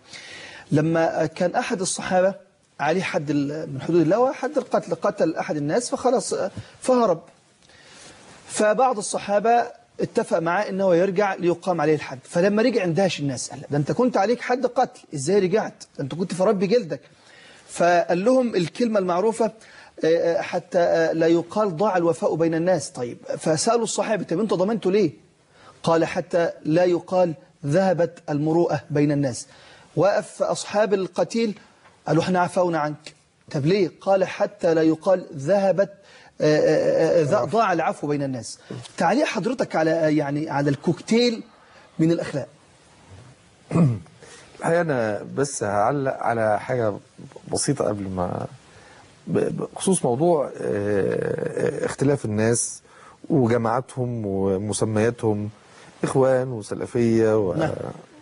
لما كان احد الصحابه عليه حد ال- من حدود الله وحد القتل قتل احد الناس فخلاص آه، فهرب فبعض الصحابة اتفق معاه انه يرجع ليقام عليه الحد فلما رجع اندهش الناس قال ده انت كنت عليك حد قتل ازاي رجعت ده انت كنت في رب جلدك فقال لهم الكلمة المعروفة آه، آه، حتى آه، لا يقال ضاع الوفاء بين الناس طيب فسألوا الصحابة طب انتوا ضمنتوا ليه قال حتى لا يقال ذهبت المروءة بين الناس وقف أصحاب القتيل قالوا احنا عفونا عنك طب ليه قال حتى لا يقال ذهبت آه، آه، آه، ذا- ضاع العفو بين الناس تعليق حضرتك على آه، يعني على الكوكتيل من الأخلاق الحقيقة أنا بس هعلق على حاجة بسيطة قبل ما ب- بخصوص موضوع آه، اختلاف الناس وجماعاتهم ومسمياتهم إخوان وسلفية و... نعم.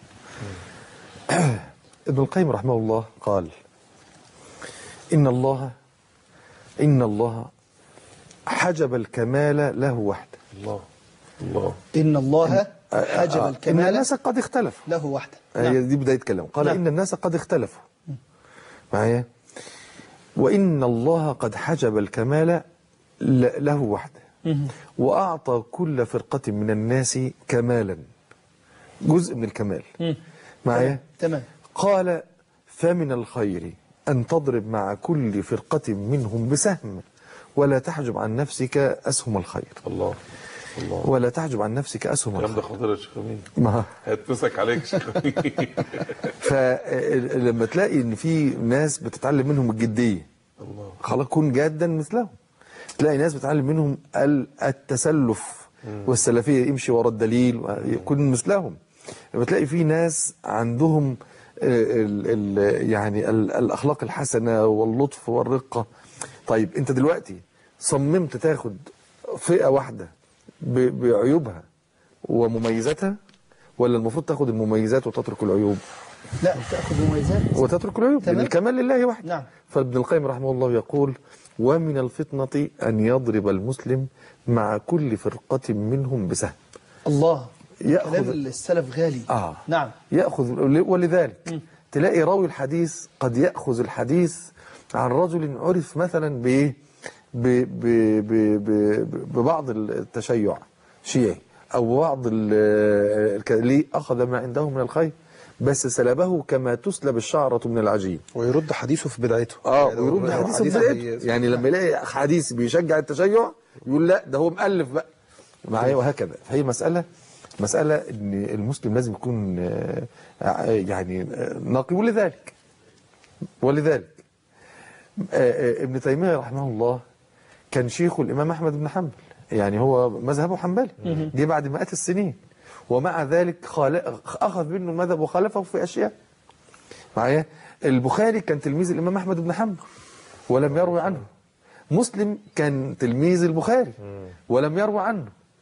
ابن القيم رحمه الله قال إن الله إن الله حجب الكمال له وحده الله الله إن الله حجب إن الكمال الناس قد اختلفوا له وحده هي دي بداية كلام قال نعم. إن الناس قد اختلفوا معايا وإن الله قد حجب الكمال ل- له وحده وأعطى كل فرقة من الناس كمالا جزء من الكمال معايا تمام قال فمن الخير أن تضرب مع كل فرقة منهم بسهم ولا تحجب عن نفسك أسهم الخير الله الله ولا تحجب عن نفسك أسهم الكلام ده الخير خطير يا شيخ امين ما هيتمسك عليك يا شيخ امين فلما تلاقي ان في ناس بتتعلم منهم الجديه الله خلاص كن جادا مثلهم تلاقي ناس بتتعلم منهم ال- التسلف والسلفيه يمشي ورا الدليل يكون مثلهم لما تلاقي في ناس عندهم ال ال يعني ال الاخلاق الحسنه واللطف والرقه طيب انت دلوقتي صممت تاخد فئه واحده ب- بعيوبها ومميزاتها ولا المفروض تاخد المميزات وتترك العيوب لا تأخذ مميزات وتترك العيوب تمام. لأن الكمال لله وحده نعم فابن القيم رحمه الله يقول ومن الفطنة أن يضرب المسلم مع كل فرقة منهم بسهم الله يأخذ- كلام السلف غالي آه نعم يأخذ ولذلك تلاقي راوي الحديث قد يأخذ الحديث عن رجل عرف مثلا بإيه ب- ب- ب- ب- ببعض التشيع شيعي أو بعض ال- الك- ليه أخذ ما عنده من الخير بس سلبه كما تسلب الشعرة من العجين ويرد حديثه في بدايته اه يعني ويرد لو حديثه حديث بدايته هي- يعني لما يلاقي حديث بيشجع التشيع يقول لا ده هو مؤلف بقى معايا وهكذا فهي مسألة مسألة ان المسلم لازم يكون آه، آه، يعني آه، نقي ولذلك ولذلك آه، آه، ابن تيمية رحمه الله كان شيخ الإمام أحمد بن حنبل يعني هو مذهبه حنبلي مهم. دي بعد مئات السنين ومع ذلك خال- أخذ منه المذهب وخالفه في أشياء معايا البخاري كان تلميذ الإمام أحمد بن حنبل ولم يروي عنه مسلم كان تلميذ البخاري ولم يروي عنه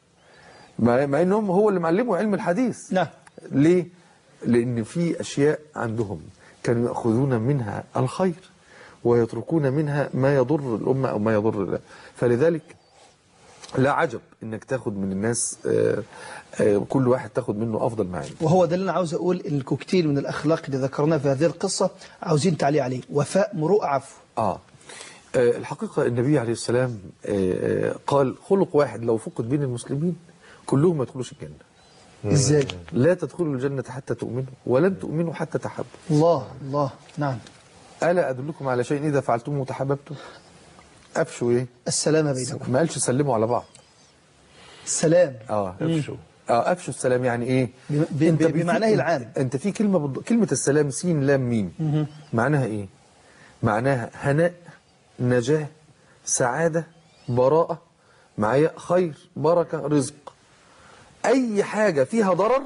مع مع انهم هو اللي معلمه علم الحديث نعم ليه لان في اشياء عندهم كانوا ياخذون منها الخير ويتركون منها ما يضر الامه او ما يضر الله فلذلك لا عجب انك تاخد من الناس آه، آه، كل واحد تاخد منه افضل ما عنده وهو ده اللي انا عاوز اقول ان الكوكتيل من الاخلاق اللي ذكرناه في هذه القصه عاوزين تعليق عليه وفاء مروءه عفو آه. آه الحقيقة النبي عليه السلام آه آه، قال خلق واحد لو فقد بين المسلمين كلهم ما يدخلوش الجنة ازاي لا تدخلوا الجنة حتى تؤمنوا ولن تؤمنوا حتى تحبوا الله الله نعم ألا أدلكم على شيء إذا فعلتموه تحببتم أفشوا إيه السلام بينكم ما قالش سلموا على بعض السلام اه مم. افشوا اه افشوا السلام يعني ايه ب- ب- في- بمعناه العام. انت في كلمه بض... كلمه السلام سين لام ميم مهم. معناها ايه معناها هناء نجاه سعاده براءه معايا خير بركه رزق اي حاجه فيها ضرر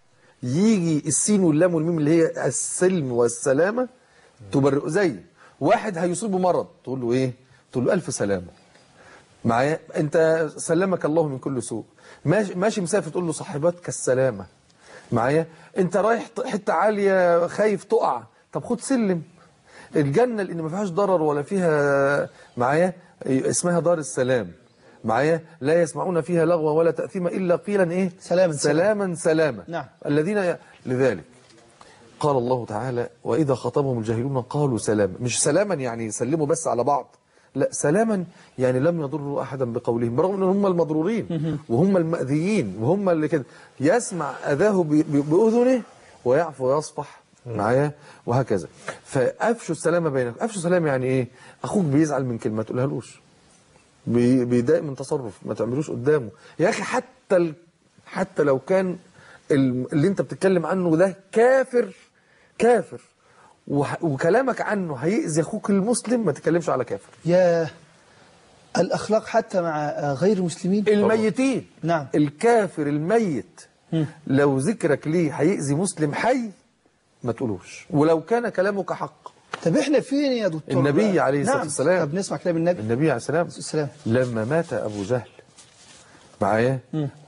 يجي السين واللام والميم اللي هي السلم والسلامه تبرئ زي واحد هيصيبه مرض تقول له ايه تقول له الف سلامه معايا انت سلمك الله من كل سوء ماشي, ماشي مسافر تقول له صاحبتك السلامه معايا انت رايح ط- حته عاليه خايف تقع طب خد سلم الجنه اللي ما فيهاش ضرر ولا فيها معايا اسمها دار السلام معايا لا يسمعون فيها لغوا ولا تاثيما الا قيلا ايه سلاما سلاما سلاما نعم. الذين ي... لذلك قال الله تعالى وإذا خطبهم الجاهلون قالوا سلاما مش سلاما يعني يسلموا بس على بعض لا سلاما يعني لم يضروا أحدا بقولهم برغم أن هم المضرورين وهم المأذيين وهم اللي كده يسمع أذاه ب- ب- بأذنه ويعفو ويصفح معايا وهكذا فأفشوا السلام بينكم أفشوا السلام يعني إيه أخوك بيزعل من كلمة تقولهالوش بي- بيضايق من تصرف ما تعملوش قدامه يا أخي حتى ال... حتى لو كان ال- اللي انت بتتكلم عنه ده كافر كافر وح- وكلامك عنه هيأذي اخوك المسلم ما تتكلمش على كافر يا الأخلاق حتى مع آه، غير المسلمين الميتين نعم الكافر الميت لو ذكرك ليه هيأذي مسلم حي ما تقولوش ولو كان كلامك حق طب احنا فين يا دكتور النبي عليه الصلاة نعم. والسلام طب نسمع كلام النبي النبي عليه السلام السلام لما مات أبو جهل معايا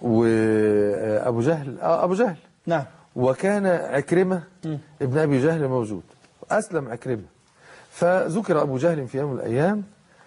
وأبو جهل آه أبو جهل نعم وكان عكرمة ابن أبي جهل موجود أسلم عكرمة فذكر أبو جهل في يوم من الأيام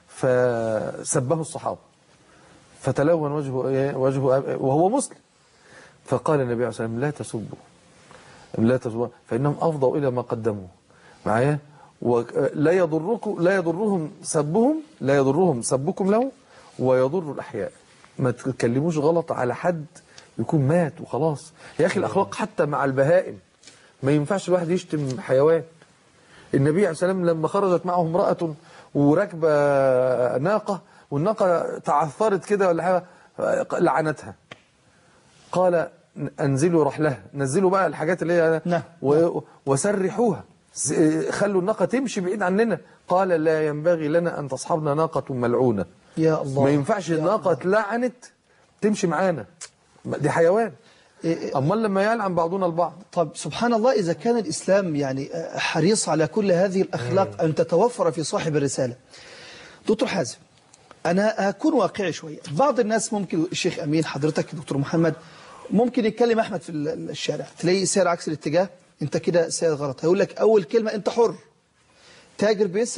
فسبه الصحابة فتلون وجهه إيه؟ وجهه أب- وهو مسلم فقال النبي عليه الصلاة والسلام لا تسبوا لا تسبوا فإنهم أفضوا إلى ما قدموا معايا ولا يضركم لا يضرهم سبهم لا يضرهم سبكم له ويضر الأحياء ما تتكلموش غلط على حد يكون مات وخلاص يا أخي الأخلاق حتى مع البهائم ما ينفعش الواحد يشتم حيوان النبي عليه الصلاة والسلام لما خرجت معه امرأة وراكبة ناقة والناقة تعثرت كده ولا حاجة لعنتها قال انزلوا رحلها نزلوا بقى الحاجات اللي هي نعم. و- وسرحوها س- خلوا الناقة تمشي بعيد عننا قال لا ينبغي لنا أن تصحبنا ناقة ملعونة يا الله ما ينفعش الناقة اتلعنت تمشي معانا دي حيوان أمال لما يلعن بعضنا البعض طب سبحان الله إذا كان الإسلام يعني حريص على كل هذه الأخلاق أن تتوفر في صاحب الرسالة دكتور حازم أنا أكون واقعي شوية بعض الناس ممكن الشيخ أمين حضرتك دكتور محمد ممكن يتكلم أحمد في ال- الشارع تلاقيه سير عكس الاتجاه أنت كده سير غلط هيقول لك أول كلمة أنت حر تاجر بيسرق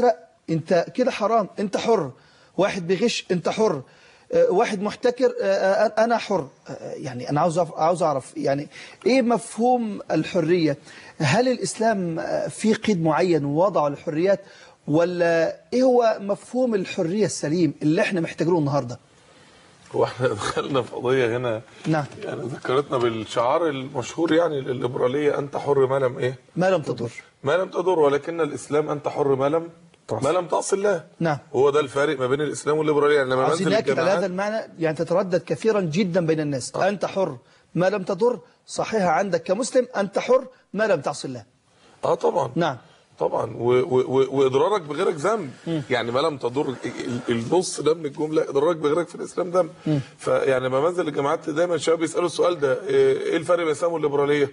انت كده حرام انت حر واحد بيغش انت حر آه، واحد محتكر آه، آه، انا حر آه، يعني انا عاوز أعرف- عاوز اعرف يعني ايه مفهوم الحريه هل الاسلام آه، في قيد معين وضعه للحريات ولا ايه هو مفهوم الحريه السليم اللي احنا محتاجينه النهارده هو احنا دخلنا في قضيه هنا نعم يعني ذكرتنا بالشعار المشهور يعني للليبراليه انت حر ما لم ايه؟ ما لم تضر ما لم تضر ولكن الاسلام انت حر ما لم ما لم تعصي الله نعم هو ده الفارق ما بين الاسلام والليبراليه يعني لما عاوزين بنزل ناكد على هذا الجامعات المعنى يعني تتردد كثيرا جدا بين الناس انت حر ما لم تضر صحيحه عندك كمسلم انت حر ما لم تعصي الله اه طبعا نعم طبعا و و و واضرارك بغيرك ذنب يعني ما لم تضر ال- ال- النص ده من الجمله اضرارك بغيرك في الاسلام ذنب فيعني لما بنزل الجامعات دايما الشباب بيسالوا السؤال ده ايه إيه الفرق بين الاسلام والليبراليه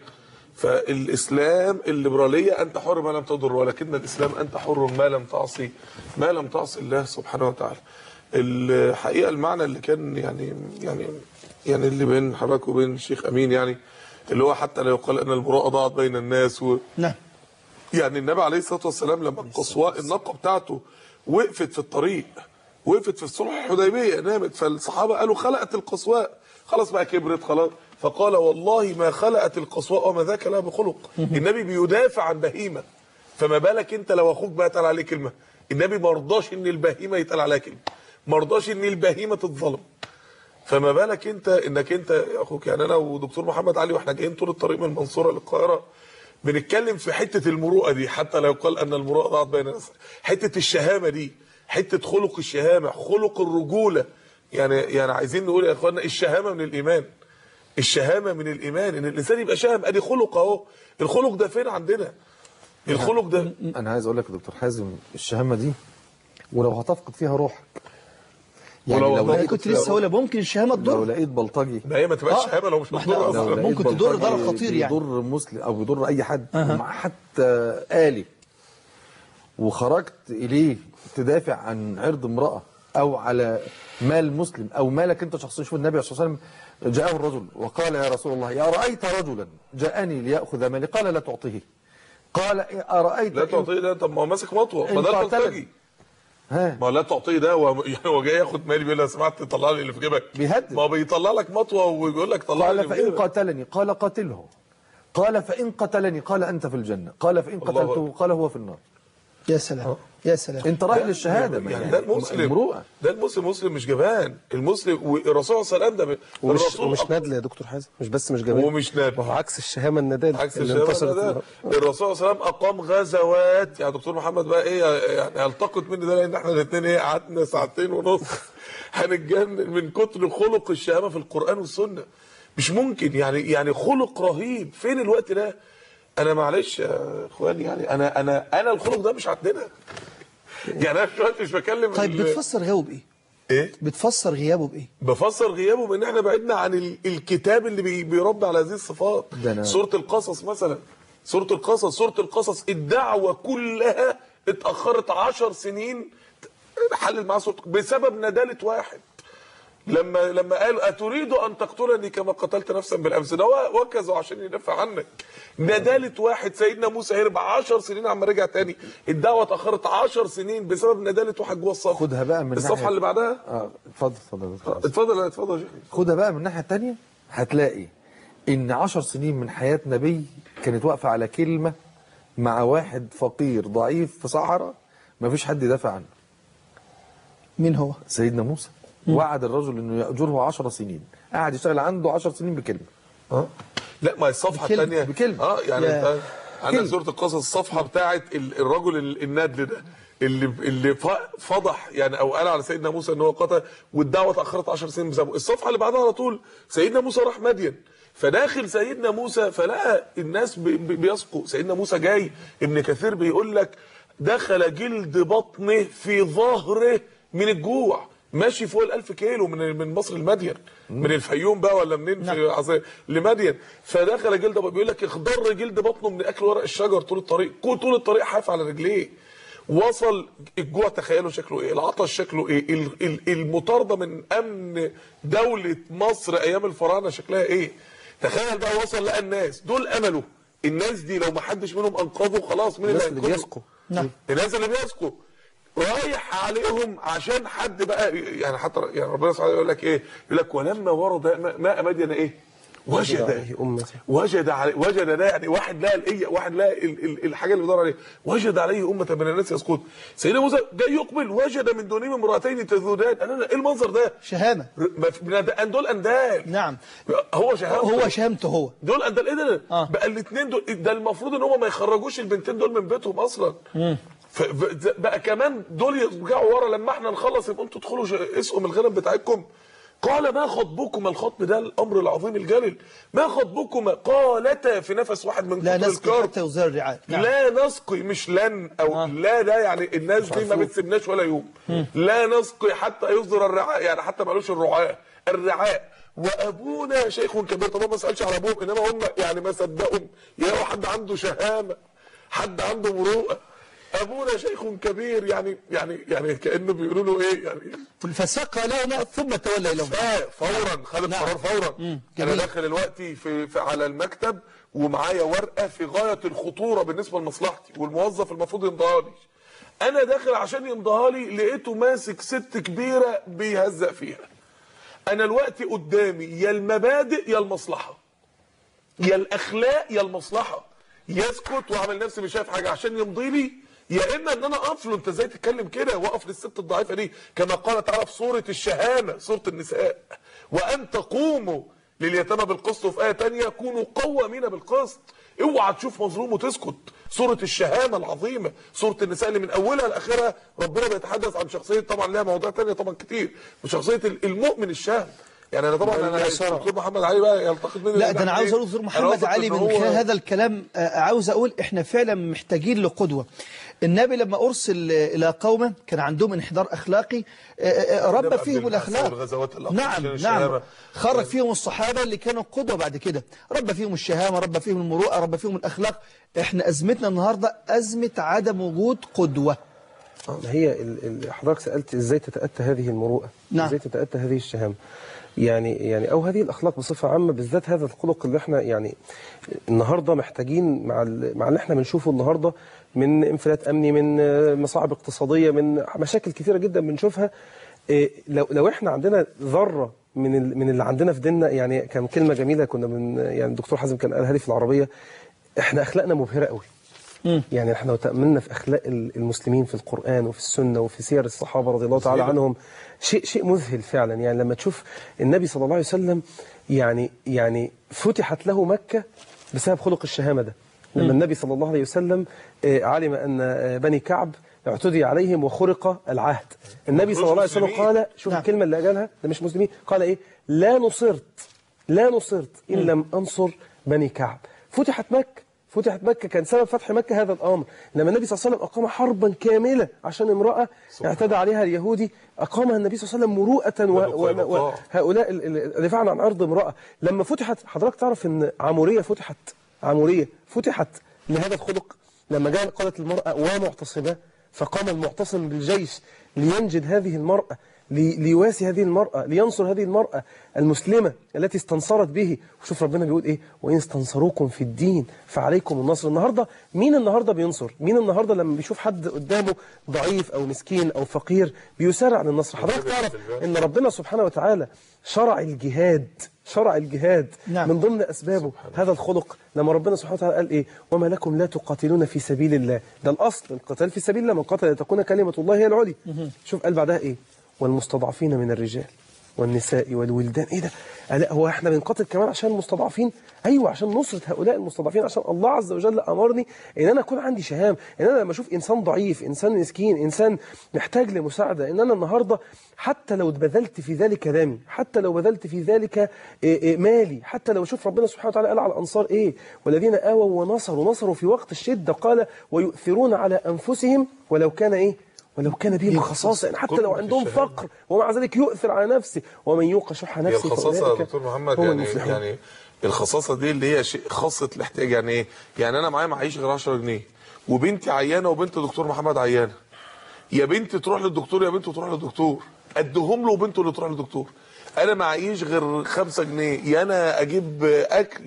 فالاسلام الليبراليه انت حر ما لم تضر ولكن الاسلام انت حر ما لم تعصي ما لم تعصي الله سبحانه وتعالى الحقيقه المعنى اللي كان يعني يعني يعني اللي بين حضرتك وبين الشيخ امين يعني اللي هو حتى لا يقال ان المروءه ضاعت بين الناس و نعم يعني النبي عليه الصلاه والسلام لما القصواء الناقه بتاعته وقفت في الطريق وقفت في الصلح الحديبيه نامت فالصحابه قالوا خلقت القصواء خلاص بقى كبرت خلاص فقال والله ما خلقت القصواء وما ذاك لها بخلق النبي بيدافع عن بهيمه فما بالك انت لو اخوك بقى اتقال عليه كلمه النبي ما رضاش ان البهيمه يتقال عليها كلمه ما رضاش ان البهيمه تتظلم فما بالك انت انك انت يا اخوك يعني انا ودكتور محمد علي واحنا جايين طول الطريق من المنصوره للقاهره بنتكلم في حته المروءه دي حتى لا يقال ان المروءه ضاعت بين الناس حته الشهامه دي حته خلق الشهامه خلق الرجوله يعني يعني عايزين نقول يا اخوانا الشهامه من الايمان الشهامه من الايمان ان الانسان يبقى شهم ادي خلق اهو الخلق ده فين عندنا الخلق ده انا عايز اقول لك يا دكتور حازم الشهامه دي ولو هتفقد فيها روحك يعني ولو لو هتفقد لقيت كنت لسه هقول ممكن الشهامه لو تضر لقيت بلطجي ما هي ما تبقاش آه. شهامه لو مش ما احنا مضره لو اصلا لقيت ممكن تضر بلطجي ضرر خطير يعني. بيضر مسلم او بيضر اي حد مع حتى آلي وخرجت اليه تدافع عن عرض امراه او على مال مسلم او مالك انت شخصيا شوف النبي صلى الله عليه وسلم جاءه الرجل وقال يا رسول الله يا رايت رجلا جاءني لياخذ مالي قال لا تعطيه قال ارايت لا إن- تعطيه ده طب ما هو ماسك مطوه إن ما ده قاتلني. البلطجي ها ما لا تعطيه ده هو يعني هو جاي ياخد مالي بيقول له سمعت طلع لي اللي في جيبك بيهدد ما هو بيطلع لك مطوه وبيقول لك طلع لي قال اللي في فإن جيبك قاتلني قال قاتله قال فإن قتلني قال أنت في الجنة قال فإن الله قتلته أكبر. قال هو في النار يا سلام يا سلام أنت رايح للشهادة ما يعني ده المسلم المروءة ده المسلم مسلم مش جبان المسلم والرسول صلى الله عليه وسلم ده ومش الرسول ومش أقر- ندل يا دكتور حازم مش بس مش جبان ومش نادل ما هو عكس الشهامه الندال عكس اللي الشباب انتشرت ده النهارده. الرسول صلى الله عليه وسلم اقام غزوات يعني دكتور محمد بقى ايه يعني هلتقط مني ده لان احنا الاثنين ايه قعدنا ساعتين ونص هنتجنن من كتر خلق الشهامه في القران والسنه مش ممكن يعني يعني خلق رهيب فين الوقت ده انا معلش يا اخواني يعني انا انا انا الخلق ده مش عندنا يعني انا دلوقتي مش بكلم طيب ال- بتفسر غيابه بايه ايه بتفسر غيابه بايه بفسر غيابه بان احنا بعدنا عن ال- الكتاب اللي بي- بيربي على هذه الصفات ده أنا- سوره القصص مثلا سوره القصص سوره القصص الدعوه كلها اتاخرت عشر سنين حلل معاه سوره بسبب نداله واحد لما لما قال اتريد ان تقتلني كما قتلت نفسا بالامس ده هو وكزوا عشان يدافع عنك نداله واحد سيدنا موسى هرب 10 سنين عما رجع تاني الدعوه اتاخرت 10 سنين بسبب نداله واحد جوه الصف خدها بقى من الصفحه ناحية- اللي بعدها اه اتفضل اتفضل يا دكتور حازم. اتفضل اتفضل يا شيخ خدها بقى من الناحية التانية هتلاقي إن عشر سنين من حياة نبي كانت واقفة على كلمة مع واحد فقير ضعيف في صحراء ما فيش حد يدافع عنه مين هو سيدنا موسى وعد الرجل انه يأجره عشر سنين قعد يشتغل عنده عشر سنين بكلمة اه لا ما هي الصفحه بكلمة. الثانيه بكلمة. اه يعني يا. انت عندك كلمة. سوره القصص الصفحه بتاعت ال- الرجل ال- الندل ده اللي اللي ف- فضح يعني او قال على سيدنا موسى ان هو قتل والدعوه اتاخرت 10 سنين بسببه الصفحه اللي بعدها على طول سيدنا موسى راح مدين فداخل سيدنا موسى فلقى الناس بي- بي- بيسقوا سيدنا موسى جاي ابن كثير بيقول لك دخل جلد بطنه في ظهره من الجوع ماشي فوق الألف كيلو من من مصر لمدين من الفيوم بقى ولا منين في عصير لمدين فدخل جلد بيقول لك اخضر جلد بطنه من اكل ورق الشجر طول الطريق كل- طول الطريق حاف على رجليه وصل الجوع تخيلوا شكله ايه العطش شكله ايه ال- ال- المطارده من امن دوله مصر ايام الفراعنه شكلها ايه تخيل بقى وصل لقى الناس دول امله الناس دي لو ما حدش منهم انقذه خلاص مين الناس اللي اللي هينقذه؟ بيسقوا نعم الناس اللي بيسقوا رايح عليهم عشان حد بقى يعني حتى يعني ربنا سبحانه يقول لك ايه يقول لك ولما ورد ماء- ماء مدين ايه وجد عليه أمته وجد عليه وجد ده يعني واحد لقى الايه واحد لقى ال- ال- الحاجه اللي بيدور عليها وجد عليه امه من الناس يسقط سيدنا موسى جاي يقبل وجد من دونهم امراتين تذودان قال لنا ايه المنظر ده شهامه ان دول اندال نعم هو شهامته هو شهامته هو دول اندال ايه ده بقى الاثنين دول ده المفروض ان هم ما يخرجوش البنتين دول من بيتهم اصلا ف- ف- بقى كمان دول يرجعوا ورا لما احنا نخلص يبقوا انتوا تدخلوا ش- اسقوا من الغنم بتاعتكم قال ما خطبكما الخطب ده الامر العظيم الجليل ما خطبكما قالتا في نفس واحد من لا كتر نسقي الكرب حتى يزال الرعاء نعم. لا نسقي مش لن او لا ده يعني الناس دي ما بتسيبناش ولا يوم لا نسقي حتى يصدر الرعاء يعني حتى مالوش الرعاء الرعاء وابونا شيخ كبير طبعا ما سالش على ابوهم انما هم يعني ما صدقوا يا حد عنده شهامه حد عنده مروءه ابونا شيخ كبير يعني يعني يعني كانه بيقولوا له ايه يعني فسقى لنا ثم تولى اليهم آه فورا خد القرار فورا انا جميل. داخل دلوقتي في, في على المكتب ومعايا ورقه في غايه الخطوره بالنسبه لمصلحتي والموظف المفروض يمضيها لي انا داخل عشان يمضيها لي لقيته ماسك ست كبيره بيهزق فيها انا الوقت قدامي يا المبادئ يا المصلحه يا الاخلاق يا المصلحه يسكت واعمل نفسي مش شايف حاجه عشان يمضي لي يا اما ان انا اقف له انت ازاي تتكلم كده واقف للست الضعيفه دي كما قال تعالى في سوره الشهامه سوره النساء وان تقوموا لليتامى بالقسط وفي ايه تانية كونوا قوامين بالقسط اوعى تشوف مظلوم وتسكت سوره الشهامه العظيمه سوره النساء اللي من اولها لاخرها ربنا بيتحدث عن شخصيه طبعا لها مواضيع تانية طبعا كتير وشخصيه المؤمن الشهم يعني انا طبعا انا دكتور محمد علي بقى يلتقط مني لا ده انا عاوز اقول دكتور محمد أقصد علي إن من هو- خلال هذا الكلام آه، عاوز اقول احنا فعلا محتاجين لقدوه النبي لما ارسل آه، الى قومه كان عندهم انحدار اخلاقي آه، آه، ربى بدأ فيهم بالبحث الاخلاق والغزوات الأخلاقية نعم عشان نعم الشهامة. خرج فيهم الصحابه اللي كانوا قدوه بعد كده ربى فيهم الشهامه ربى فيهم المروءه ربى فيهم الاخلاق احنا ازمتنا النهارده ازمه عدم وجود قدوه ما هي ال- ال- حضرتك سألت ازاي تتأتى هذه المروءة نعم. ازاي تتأتى هذه الشهامة يعني يعني او هذه الاخلاق بصفه عامه بالذات هذا الخلق اللي احنا يعني النهارده محتاجين مع ال- مع اللي احنا بنشوفه النهارده من انفلات امني من آه، مصاعب اقتصاديه من مشاكل كثيره جدا بنشوفها إيه، لو لو احنا عندنا ذره من ال- من اللي عندنا في ديننا يعني كان كلمه جميله كنا من يعني الدكتور حازم كان قالها لي في العربيه احنا اخلاقنا مبهره قوي يعني احنا لو تأملنا في أخلاق ال- المسلمين في القرآن وفي السنة وفي سير الصحابة رضي الله تعالى عنهم شيء شيء مذهل فعلا يعني لما تشوف النبي صلى الله عليه وسلم يعني يعني فتحت له مكة بسبب خلق الشهامة ده لما مم. النبي صلى الله عليه وسلم آه، علم أن آه، بني كعب اعتدي عليهم وخرق العهد النبي صلى الله عليه وسلم مسلمين. قال شوف الكلمة اللي قالها ده مش مسلمين قال إيه لا نصرت لا نصرت إن لم أنصر بني كعب فتحت مكة فتحت مكة كان سبب فتح مكة هذا الأمر لما النبي صلى الله عليه وسلم أقام حربا كاملة عشان امرأة اعتدى عليها اليهودي أقامها النبي صلى الله عليه وسلم مروءة و- و- وهؤلاء ال- ال- دفاعا عن أرض امرأة لما فتحت حضرتك تعرف أن عمورية فتحت عمورية فتحت لهذا الخلق لما جاء قالت المرأة ومعتصمة فقام المعتصم بالجيش لينجد هذه المرأة لي- ليواسي هذه المرأة لينصر هذه المرأة المسلمة التي استنصرت به وشوف ربنا بيقول ايه وإن استنصروكم في الدين فعليكم النصر النهاردة مين النهاردة بينصر مين النهاردة لما بيشوف حد قدامه ضعيف أو مسكين أو فقير بيسارع للنصر حضرتك تعرف ان ربنا سبحانه وتعالى شرع الجهاد شرع الجهاد نعم. من ضمن أسبابه هذا الخلق لما ربنا سبحانه وتعالى قال إيه وما لكم لا تقاتلون في سبيل الله ده الأصل القتال في سبيل الله من قتل لتكون كلمة الله هي العلي شوف قال بعدها إيه والمستضعفين من الرجال والنساء والولدان ايه ده ألا هو احنا بنقاتل كمان عشان المستضعفين ايوه عشان نصرة هؤلاء المستضعفين عشان الله عز وجل امرني ان انا اكون عندي شهام ان انا لما اشوف انسان ضعيف انسان مسكين انسان محتاج لمساعده ان انا النهارده حتى لو بذلت في ذلك دمي حتى لو بذلت في ذلك إيه إيه مالي حتى لو اشوف ربنا سبحانه وتعالى قال على الانصار ايه والذين اووا ونصروا نصروا في وقت الشده قال ويؤثرون على انفسهم ولو كان ايه ولو كان بهم خصاصة يعني حتى لو عندهم فقر ومع ذلك يؤثر على نفسه ومن يوق شح هي نفسه الخصاصة يا فأولئك دكتور محمد هم يعني المفلحون. يعني الخصاصة دي اللي هي شيء خاصة الاحتياج يعني ايه؟ يعني انا معايا معيش غير 10 جنيه وبنتي عيانة وبنت دكتور محمد عيانة يا بنت تروح للدكتور يا بنت تروح للدكتور ادهم له وبنته اللي تروح للدكتور انا معيش غير 5 جنيه يا انا اجيب اكل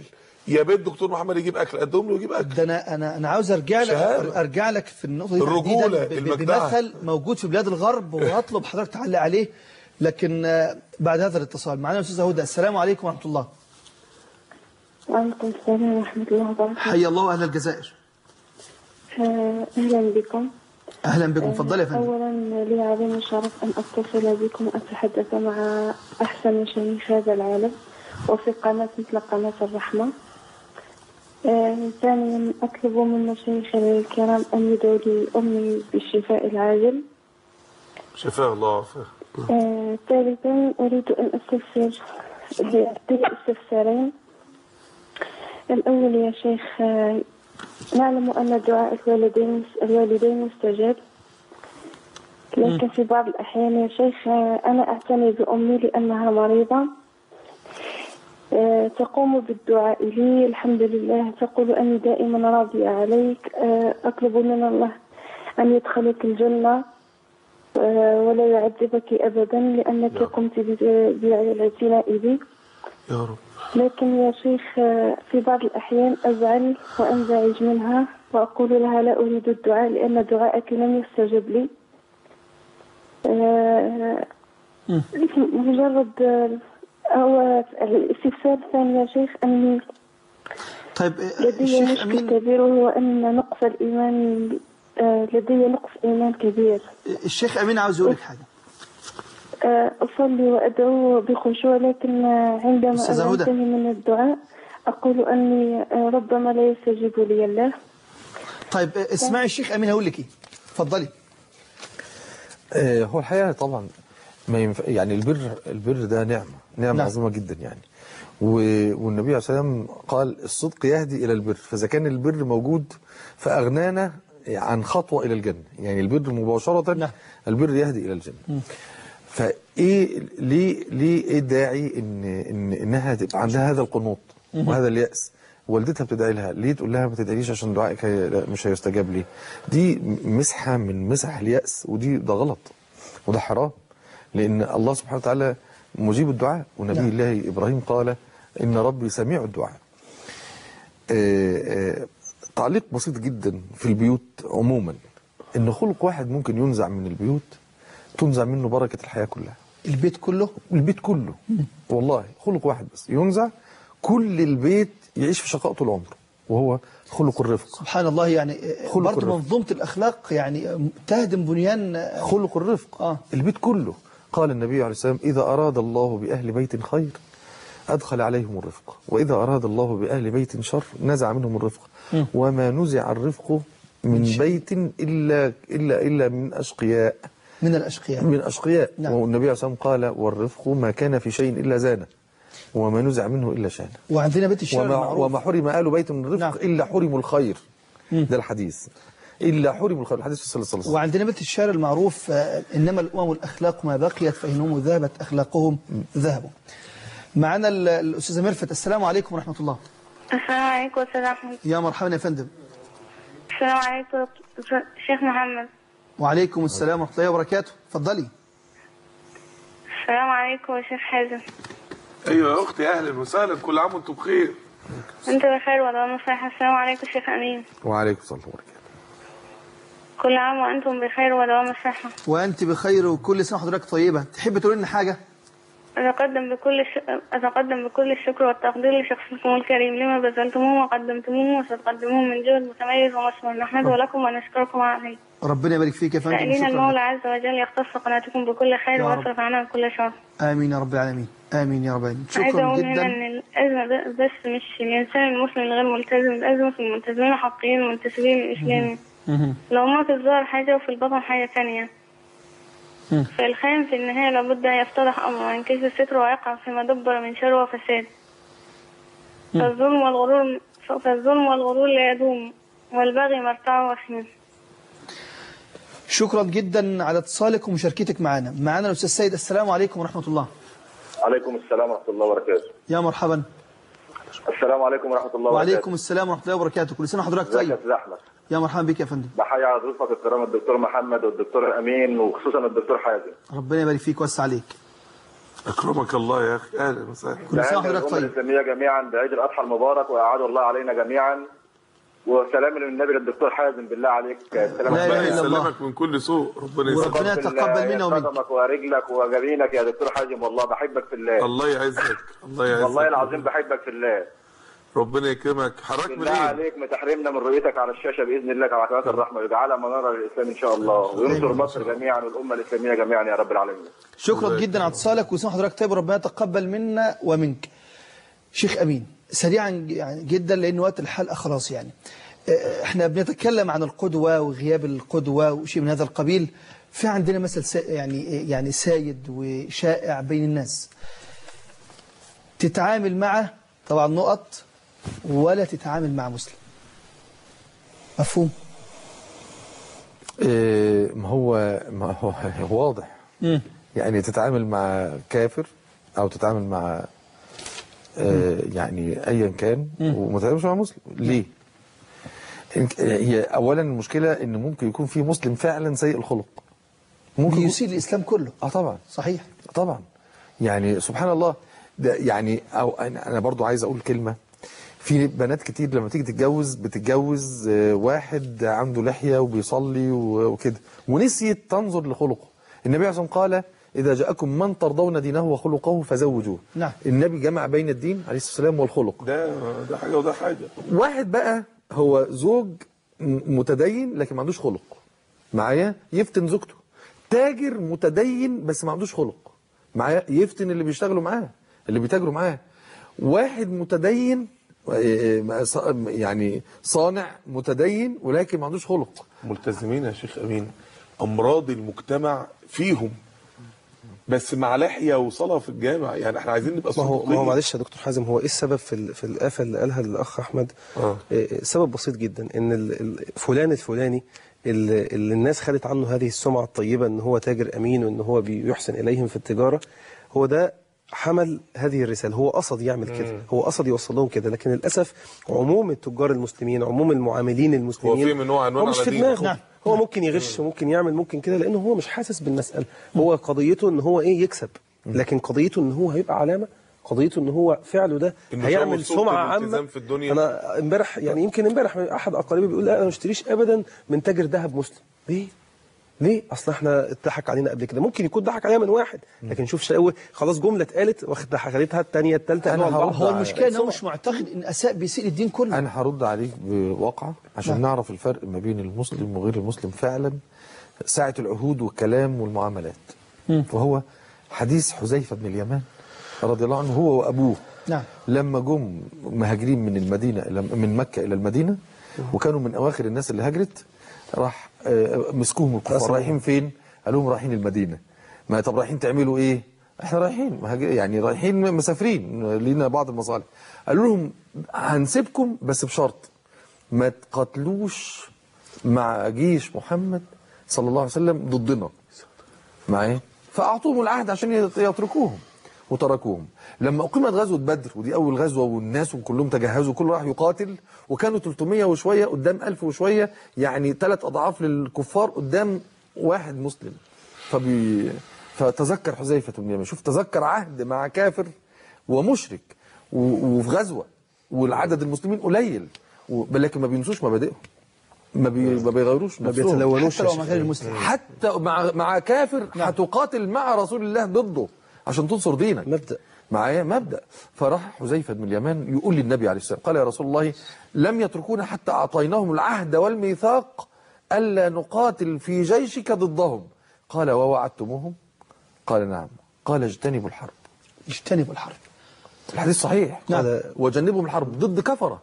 يا بيت دكتور محمد يجيب اكل قدهم له يجيب اكل ده انا انا انا عاوز ارجع لك شهادة. ارجع لك في النقطه دي الرجولة، تحديداً ب- ب- المجدعة. بمثل موجود في بلاد الغرب وهطلب حضرتك تعلق عليه لكن آه، بعد هذا الاتصال معنا الاستاذه هدى السلام عليكم ورحمه الله وعليكم السلام ورحمة الله وبركاته حيا الله اهل الجزائر آه، أهلا بكم اهلا بكم اتفضلي يا آه، فندم أولا لي عظيم الشرف أن أتصل بكم وأتحدث مع أحسن مشايخ هذا العالم وفي قناة مثل قناة الرحمة آه، ثانيا أطلب من مشايخ الكرام أن يدعوا لي أمي بالشفاء العاجل شفاء الله وعافاه آه، ثالثا أريد أن أستفسر لدي استفسارين الأول يا شيخ آه، نعلم أن دعاء الوالدين الوالدين مستجاب لكن في بعض الأحيان يا شيخ آه، أنا أعتني بأمي لأنها مريضة آه، تقوم بالدعاء لي الحمد لله تقول أني دائما راضية عليك آه، أطلب من الله أن يدخلك الجنة آه، ولا يعذبك أبدا لأنك قمت ب- بالاعتناء بي يا رب لكن يا شيخ آه، في بعض الأحيان أزعل وأنزعج منها وأقول لها لا أريد الدعاء لأن دعاءك لم يستجب لي آه، مجرد آه، هو الاستفسار الثاني يا شيخ أني طيب آه، لدي الشيخ مشكل امين كبير وهو أن نقص الإيمان آه، لدي نقص إيمان كبير الشيخ امين عاوز يقول لك حاجه آه، أصلي وأدعو بخشوع لكن آه، عندما أستاذة هدى. أنتهي من الدعاء أقول أني آه، ربما لا يستجيب لي الله طيب آه، اسمعي الشيخ امين هقول لك ايه اتفضلي آه، هو الحقيقه طبعا ما ينفع يعني البر البر ده نعمه نعمه نعم. عظيمه جدا يعني و- والنبي عليه الصلاه والسلام قال الصدق يهدي الى البر فاذا كان البر موجود فاغنانا عن خطوه الى الجنه يعني البر مباشره البر يهدي الى الجنه فايه ليه ليه ايه الداعي ان ان انها تبقى عندها هذا القنوط مهم. وهذا الياس والدتها بتدعي لها ليه تقول لها ما تدعيليش عشان دعائك هي- لا، مش هيستجاب لي دي مسحه من مسح الياس ودي ده غلط وده حرام لان الله سبحانه وتعالى مجيب الدعاء ونبي نعم. الله ابراهيم قال ان ربي سميع الدعاء آه، آه، تعليق بسيط جدا في البيوت عموما ان خلق واحد ممكن ينزع من البيوت تنزع منه بركه الحياه كلها البيت كله البيت كله والله خلق واحد بس ينزع كل البيت يعيش في شقاء طول عمره وهو خلق الرفق سبحان الله يعني آه، خلق برضه الرفق. منظومه الاخلاق يعني آه، تهدم بنيان آه، خلق الرفق آه. البيت كله قال النبي عليه السلام إذا أراد الله بأهل بيت خير أدخل عليهم الرفق وإذا أراد الله بأهل بيت شر نزع منهم الرفق مم. وما نزع الرفق من بيت إلا إلا إلا من أشقياء من الاشقياء من أشقياء نعم. والنبي عليه الصلاة والسلام قال والرفق ما كان في شيء إلا زانه وما نزع منه إلا شانه وعندنا بيت الشعر وما, المعروف وما حرم آل بيت من الرفق نعم. إلا حرموا الخير ده الحديث إلا حرموا الخير الحديث في صلى الله عليه وسلم وعندنا بيت الشعر المعروف آه، إنما الأمم الأخلاق ما بقيت فإنهم ذهبت أخلاقهم ذهبوا معنا ال- الأستاذة ميرفت السلام عليكم ورحمة الله السلام عليكم والسلام ورحمة الله يا مرحبا يا فندم السلام عليكم شيخ محمد وعليكم السلام ورحمة الله وبركاته اتفضلي السلام عليكم يا شيخ حازم ايوه يا اختي اهلا وسهلا كل عام وانتم بخير انت بخير والله صحيح السلام عليكم شيخ امين وعليكم السلام وبركاته كل عام وانتم بخير ودوام الصحة وأنت بخير وكل سنة وحضرتك طيبة تحب تقول لنا حاجة أتقدم بكل الش... أتقدم بكل الشكر والتقدير لشخصكم الكريم لما بذلتموه وقدمتموه وستقدموه من جهد متميز ومشهور نحمده لكم ونشكركم عليه ربنا يبارك فيك يا فندم سائلين شكرا المولى لك. عز وجل يختص قناتكم بكل خير يا رب. ويصرف عنها كل شر آمين يا رب العالمين آمين يا رب العالمين عايزة شكرا أقول هنا جدا إن الأزمة ب- بس مش الإنسان المسلم الغير ملتزم الأزمة في الملتزمين الحقيقيين المنتسبين للإسلام لو ما في الظاهر حاجة وفي البطن حاجة تانية فالخائن في النهاية لابد أن يفتضح أمره وينكشف ستره ويقع فيما دبر من شر وفساد فالظلم والغرور فالظلم والغرور لا يدوم والبغي مرتع وخيم شكرا جدا على اتصالك ومشاركتك معنا معنا الأستاذ سيد السلام عليكم ورحمة الله عليكم السلام ورحمة الله وبركاته يا مرحبا السلام عليكم ورحمة الله وبركاته وعليكم السلام ورحمة الله وبركاته كل سنة وحضرتك ازيك يا طيب أستاذ أحمد يا مرحبا بك يا فندم بحيي على ضيوفك الكرام الدكتور محمد والدكتور أمين وخصوصا الدكتور حازم ربنا يبارك فيك ويوسع عليك اكرمك الله يا اخي اهلا وسهلا بهنئ الأمة الإسلامية جميعا بعيد الأضحى المبارك وأعاد الله علينا جميعا وسلام للنبي للدكتور حازم بالله عليك سلام ربنا عليك. يسلمك من كل سوء ربنا يسلمك وربنا يتقبل منا ومنك قدمك ورجلك وجبينك يا دكتور حازم والله بحبك في الله الله يعزك الله يعزك والله العظيم بحبك في الله ربنا يكرمك حضرتك بالله منين؟ عليك ما تحرمنا من رؤيتك على الشاشه باذن الله على قناه الرحمه ويجعلها مناره للاسلام ان شاء الله وينصر مصر جميعا والامه الاسلاميه جميعا يا رب العالمين شكرا جدا على اتصالك وسمح حضرتك طيب ربنا يتقبل منا ومنك شيخ امين سريعا يعني جدا لان وقت الحلقه خلاص يعني آه، احنا بنتكلم عن القدوه وغياب القدوه وشيء من هذا القبيل في عندنا مثل سا يعني يعني سايد وشائع بين الناس تتعامل مع طبعا نقط ولا تتعامل مع مسلم مفهوم إيه، ما هو ما هو واضح يعني تتعامل مع كافر او تتعامل مع آه، يعني ايا كان وما تتعاملش مع مسلم ليه إنك- هي اولا المشكله ان ممكن يكون في مسلم فعلا سيء الخلق ممكن يسيء الاسلام كله اه طبعا صحيح طبعا يعني سبحان الله ده يعني او انا أنا برضو عايز اقول كلمه في بنات كتير لما تيجي تتجوز بتتجوز آه، واحد عنده لحيه وبيصلي و- وكده ونسيت تنظر لخلقه النبي عليه الصلاه والسلام قال اذا جاءكم من ترضون دينه وخلقه فزوجوه نعم النبي جمع بين الدين عليه الصلاه والسلام والخلق ده ده حاجه وده حاجه واحد بقى هو زوج م- متدين لكن ما عندوش خلق معايا يفتن زوجته تاجر متدين بس ما عندوش خلق معايا يفتن اللي بيشتغلوا معاه اللي بيتاجروا معاه واحد متدين آه، ص- يعني صانع متدين ولكن ما عندوش خلق ملتزمين يا شيخ امين امراض المجتمع فيهم بس مع لحيه وصلاه في الجامع يعني احنا عايزين نبقى ما هو ما هو صادقين معلش يا دكتور حازم هو ايه السبب في ال- في الآفة اللي قالها الأخ أحمد؟ آه. سبب بسيط جدا إن ال- ال- فلان الفلاني اللي, اللي الناس خدت عنه هذه السمعة الطيبة إن هو تاجر أمين وإن هو بيحسن إليهم في التجارة هو ده حمل هذه الرسالة هو قصد يعمل كده مم. هو قصد يوصل لهم كده لكن للأسف عموم التجار المسلمين عموم المعاملين المسلمين هو في من نوع أنواع هو مش على في دينه. دماغه نعم. هو ممكن يغش ممكن يعمل ممكن كده لأنه هو مش حاسس بالمسألة هو قضيته إن هو إيه يكسب لكن قضيته إن هو هيبقى علامة قضيته إن هو فعله ده إنه هيعمل شاور صورة سمعة الالتزام عامة في الدنيا. أنا امبارح يعني يمكن امبارح أحد أقاربي بيقول لا أنا ما اشتريش أبدا من تاجر ذهب مسلم ليه؟ ليه؟ اصل احنا اتضحك علينا قبل كده ممكن يكون ضحك علينا من واحد لكن شوف شقاوي خلاص جمله اتقالت واخد ضحكتها الثانيه الثالثه أنا هرد هو المشكله ان هو مش معتقد ان اساء بيسيء الدين كله انا هرد عليك بواقعه عشان نعم. نعرف الفرق ما بين المسلم وغير المسلم فعلا ساعه العهود والكلام والمعاملات وهو حديث حذيفه بن اليمان رضي الله عنه هو وابوه نعم لما جم مهاجرين من المدينه الى من مكه الى المدينه وكانوا من اواخر الناس اللي هاجرت راح آه، مسكوهم الكفار أسلم. رايحين فين؟ قالوا لهم رايحين المدينه ما طب رايحين تعملوا ايه؟ احنا رايحين مهاجر يعني رايحين مسافرين لينا بعض المصالح قالوا لهم هنسيبكم بس بشرط ما تقاتلوش مع جيش محمد صلى الله عليه وسلم ضدنا معايا فاعطوهم العهد عشان يت- يتركوهم وتركوهم لما اقيمت غزوه بدر ودي اول غزوه والناس كلهم تجهزوا كل راح يقاتل وكانوا 300 وشويه قدام 1000 وشويه يعني ثلاث اضعاف للكفار قدام واحد مسلم فبي فتذكر حذيفه بن اليمان شوف تذكر عهد مع كافر ومشرك و- وفي غزوه والعدد المسلمين قليل و- لكن ما بينسوش مبادئهم ما, بي... ما بيغيروش ما نفسهم. بيتلونوش حتى لو مع غير المسلم حتى مع مع كافر هتقاتل مع رسول الله ضده عشان تنصر دينك مبدا معايا مبدا فراح حذيفه بن اليمان يقول للنبي عليه السلام قال يا رسول الله لم يتركونا حتى اعطيناهم العهد والميثاق الا نقاتل في جيشك ضدهم قال ووعدتموهم قال نعم قال اجتنبوا الحرب اجتنبوا الحرب الحديث صحيح نعم. وجنبهم الحرب ضد كفره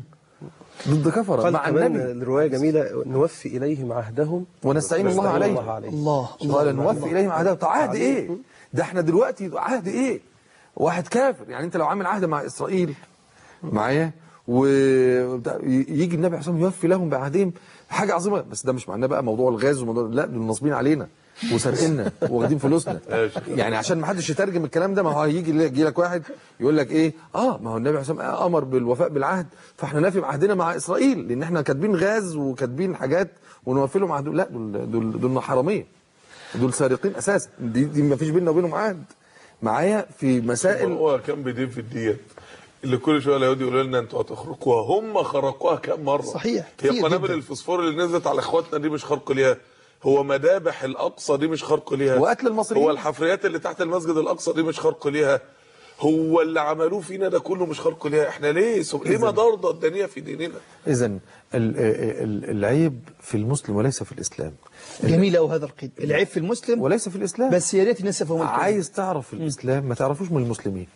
ضد كفره قال مع كمان النبي الروايه جميله نوفي اليهم عهدهم ونستعين الله عليه الله الله قال نوفي اليهم عهدهم طب عهد ايه ده احنا دلوقتي عهد ايه واحد كافر يعني انت لو عامل عهد مع اسرائيل معايا ويجي النبي عليه الصلاه والسلام يوفي لهم بعهدهم حاجه عظيمه بس ده مش معناه بقى موضوع الغاز وموضوع لا دول ناصبين علينا وسارقيننا واخدين فلوسنا يعني عشان ما حدش يترجم الكلام ده ما هو هيجي يجي لك واحد يقول لك ايه اه ما هو النبي عليه الصلاه والسلام امر بالوفاء بالعهد فاحنا نافي بعهدنا مع اسرائيل لان احنا كاتبين غاز وكاتبين حاجات ونوفي لهم عهد لا دول دول دول حراميه دول سارقين اساسا دي, دي ما فيش بيننا وبينهم عهد معايا في مسائل هو كان بيدين في الديات اللي كل شويه اليهود يقولوا لنا انتوا هتخرقوها هم خرقوها كام مره صحيح هي كتير قنابل جداً. الفوسفور اللي نزلت على اخواتنا دي مش خرق ليها هو مذابح الاقصى دي مش خرق ليها وقتل المصريين. هو الحفريات اللي تحت المسجد الاقصى دي مش خرق ليها هو اللي عملوه فينا ده كله مش خرق ليها احنا ليه سب... ليه إذن. مضارضه الدنيا في ديننا اذا ال- ال- العيب في المسلم وليس في الاسلام جميل قوي هذا القيد العيب في المسلم وليس في الاسلام بس يا ريت الناس يفهموا الكلام. عايز تعرف الاسلام ما تعرفوش من المسلمين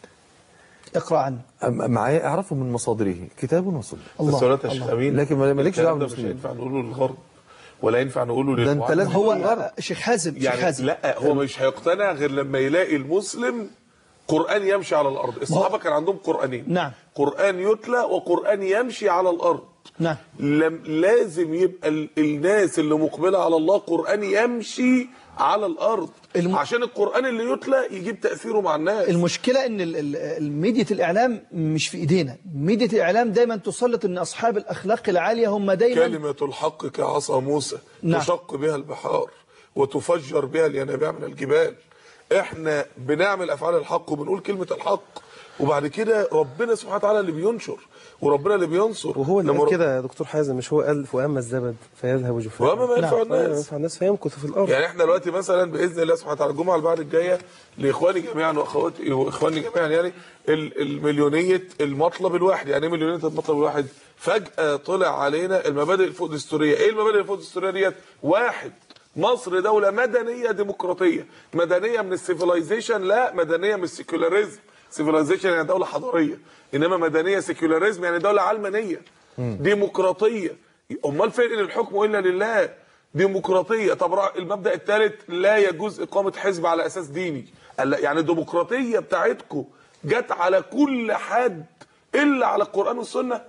اقرا عنه أم- معايا اعرفه من مصادره كتاب وسنه الله، بس ولا يا شيخ امين لكن ما- مالكش الكلام دعوه ده مش بالمسلمين هينفع نقوله للغرب ولا ينفع نقوله ده انت للمعارضة. لازم هو شيخ حازم شيخ يعني حازم لا هو مش هيقتنع غير لما يلاقي المسلم قرآن يمشي على الأرض الصحابة كان عندهم قرآنين نعم قرآن يتلى وقرآن يمشي على الأرض نعم لم لازم يبقى ال- الناس اللي مقبلة على الله قرآن يمشي على الأرض الم... عشان القرآن اللي يتلى يجيب تأثيره مع الناس المشكلة ان ال- ال- الميديا الاعلام مش في ايدينا ميديا الاعلام دايما تسلط ان اصحاب الاخلاق العالية هم دايما كلمة الحق كعصا موسى نعم. تشق بها البحار وتفجر بها الينابيع من الجبال احنا بنعمل افعال الحق وبنقول كلمة الحق وبعد كده ربنا سبحانه وتعالى اللي بينشر وربنا اللي بينصر وهو اللي لما قال كده يا دكتور حازم مش هو قال واما الزبد فيذهب جفاء وأما ما ينفع نعم. الناس. ينفع الناس فيمكث في الارض يعني احنا دلوقتي مثلا باذن الله سبحانه وتعالى الجمعه اللي بعد الجايه لاخواني جميعا واخواتي واخواني جميعا يعني ال- المليونيه المطلب الواحد يعني ايه مليونيه المطلب الواحد فجاه طلع علينا المبادئ الفوق دستوريه ايه المبادئ الفوق دستوريه ديت واحد مصر دولة مدنية ديمقراطية مدنية من السيفيلايزيشن لا مدنية من السيكولاريزم سيفيلايزيشن يعني دولة حضارية انما مدنية سيكولاريزم يعني دولة علمانية ديمقراطية امال فين ان الحكم الا لله ديمقراطيه طب رأ- المبدا الثالث لا يجوز اقامه حزب على اساس ديني قال لا، يعني الديمقراطيه بتاعتكم جت على كل حد الا على القران والسنه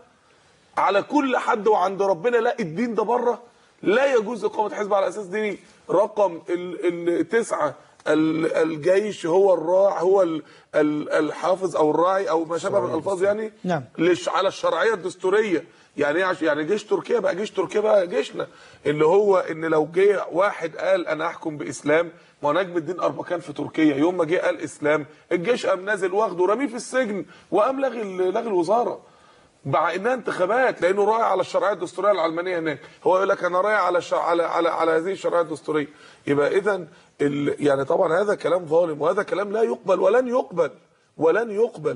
على كل حد وعند ربنا لا الدين ده بره لا يجوز اقامه حزب على اساس ديني رقم ال- التسعه ال- الجيش هو الراع هو ال- ال- الحافظ او الراعي او ما شابه من الالفاظ يعني نعم. لش على الشرعيه الدستوريه يعني ايه عش- يعني جيش تركيا بقى جيش تركيا بقى جيشنا اللي هو ان لو جه واحد قال انا احكم باسلام ما هو نجم الدين اربكان في تركيا يوم ما جه قال اسلام الجيش قام نازل واخده ورميه في السجن وقام لغي ال- لغي الوزاره مع انها انتخابات لانه راعي على الشرعيه الدستوريه العلمانيه هناك هو يقول لك انا راعي على الشر... على على على هذه الشرعيه الدستوريه يبقى اذا ال... يعني طبعا هذا كلام ظالم وهذا كلام لا يقبل ولن يقبل ولن يقبل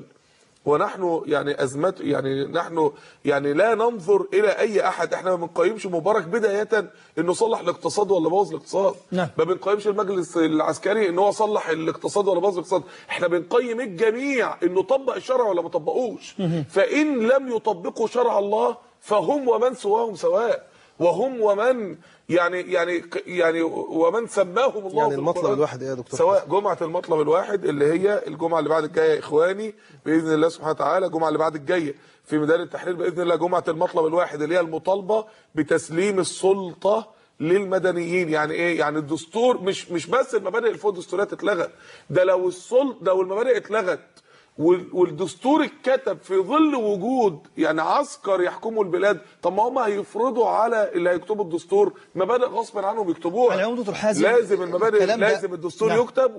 ونحن يعني ازمات يعني نحن يعني لا ننظر الى اي احد احنا ما بنقيمش مبارك بدايه انه صلح الاقتصاد ولا بوظ الاقتصاد نعم. ما بنقيمش المجلس العسكري ان هو صلح الاقتصاد ولا بوظ الاقتصاد احنا بنقيم الجميع انه طبق الشرع ولا ما طبقوش فان لم يطبقوا شرع الله فهم ومن سواهم سواء وهم ومن يعني يعني يعني ومن سماهم الله يعني في المطلب القرآن. الواحد ايه يا دكتور سواء جمعة المطلب الواحد اللي هي الجمعة اللي بعد الجاية يا إخواني بإذن الله سبحانه وتعالى الجمعة اللي بعد الجاية في ميدان التحرير بإذن الله جمعة المطلب الواحد اللي هي المطالبة بتسليم السلطة للمدنيين يعني ايه يعني الدستور مش مش بس المبادئ الفوق الدستوريه اتلغت ده لو السلطه لو المبادئ اتلغت وال- والدستور اتكتب في ظل وجود يعني عسكر يحكموا البلاد طب ما هم هيفرضوا على اللي هيكتبوا الدستور مبادئ غصب عنهم يكتبوها على العموم دكتور حازم، لازم المبادئ الكلام ده- لازم الدستور نعم. يكتب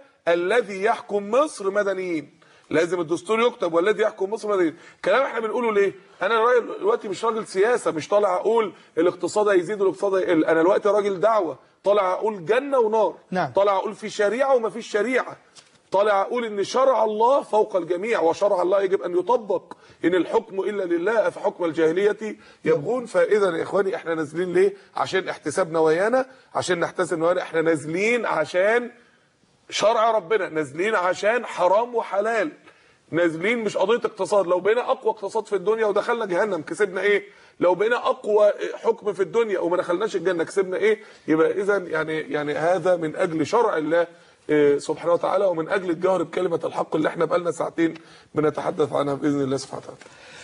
والذي يحكم مصر مدنيين لازم الدستور يكتب والذي يحكم مصر مدنيين كلام احنا بنقوله ليه انا راجل دلوقتي مش راجل سياسه مش طالع اقول الاقتصاد هيزيد والاقتصاد هيقل انا دلوقتي راجل دعوه طالع اقول جنه ونار نعم. طالع اقول في شريعه وما فيش شريعه طالع اقول ان شرع الله فوق الجميع وشرع الله يجب ان يطبق ان الحكم الا لله افحكم الجاهليه يبغون فاذا يا اخواني احنا نازلين ليه عشان احتساب نوايانا عشان نحتسب نوايانا احنا نازلين عشان شرع ربنا نازلين عشان حرام وحلال نازلين مش قضيه اقتصاد لو بقينا اقوى اقتصاد في الدنيا ودخلنا جهنم كسبنا ايه لو بقينا اقوى حكم في الدنيا وما دخلناش الجنه كسبنا ايه يبقى اذا يعني يعني هذا من اجل شرع الله إيه، سبحانه وتعالى ومن اجل الجهر بكلمه الحق اللي احنا بقالنا ساعتين بنتحدث عنها باذن الله سبحانه وتعالى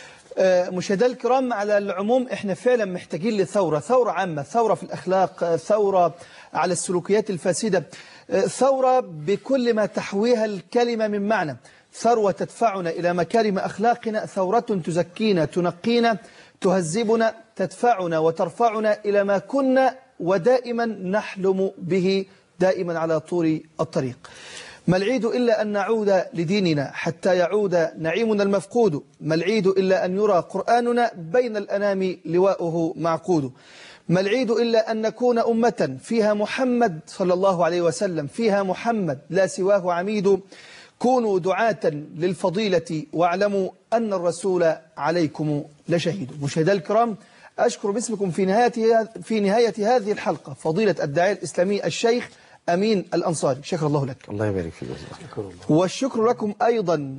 آه، مشاهدينا الكرام على العموم احنا فعلا محتاجين لثورة ثورة عامة ثورة في الأخلاق آه، ثورة على السلوكيات الفاسدة آه، ثورة بكل ما تحويها الكلمة من معنى ثروة تدفعنا إلى مكارم أخلاقنا ثورة تزكينا تنقينا تهذبنا تدفعنا وترفعنا إلى ما كنا ودائما نحلم به دائما على طول الطريق ما العيد إلا أن نعود لديننا حتى يعود نعيمنا المفقود ما العيد إلا أن يرى قرآننا بين الأنام لواؤه معقود ما العيد إلا أن نكون أمة فيها محمد صلى الله عليه وسلم فيها محمد لا سواه عميد كونوا دعاة للفضيلة واعلموا أن الرسول عليكم لشهيد مشاهدينا الكرام أشكر باسمكم في نهاية في نهاية هذه الحلقة فضيلة الداعية الإسلامي الشيخ أمين الأنصاري شكر الله لك الله يبارك فيك جزاك الله والشكر لكم أيضا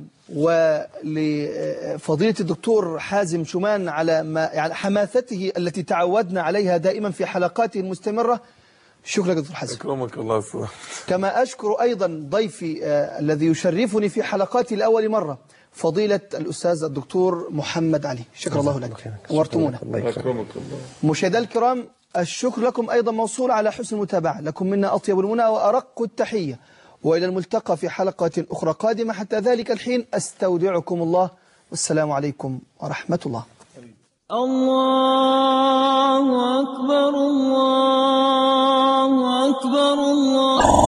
ولفضيلة الدكتور حازم شومان على ما يعني حماثته التي تعودنا عليها دائما في حلقاته المستمرة شكرا لك دكتور حازم أكرمك الله الصلاة كما أشكر أيضا ضيفي آه، الذي يشرفني في حلقاتي لأول مرة فضيلة الأستاذ الدكتور محمد علي شكر الله لك نورتمونا أكرمك الله مشاهدينا الكرام الشكر لكم أيضا موصول على حسن المتابعة لكم منا أطيب المنى وأرق التحية وإلى الملتقى في حلقة أخرى قادمة حتى ذلك الحين أستودعكم الله والسلام عليكم ورحمة الله الله أكبر الله أكبر الله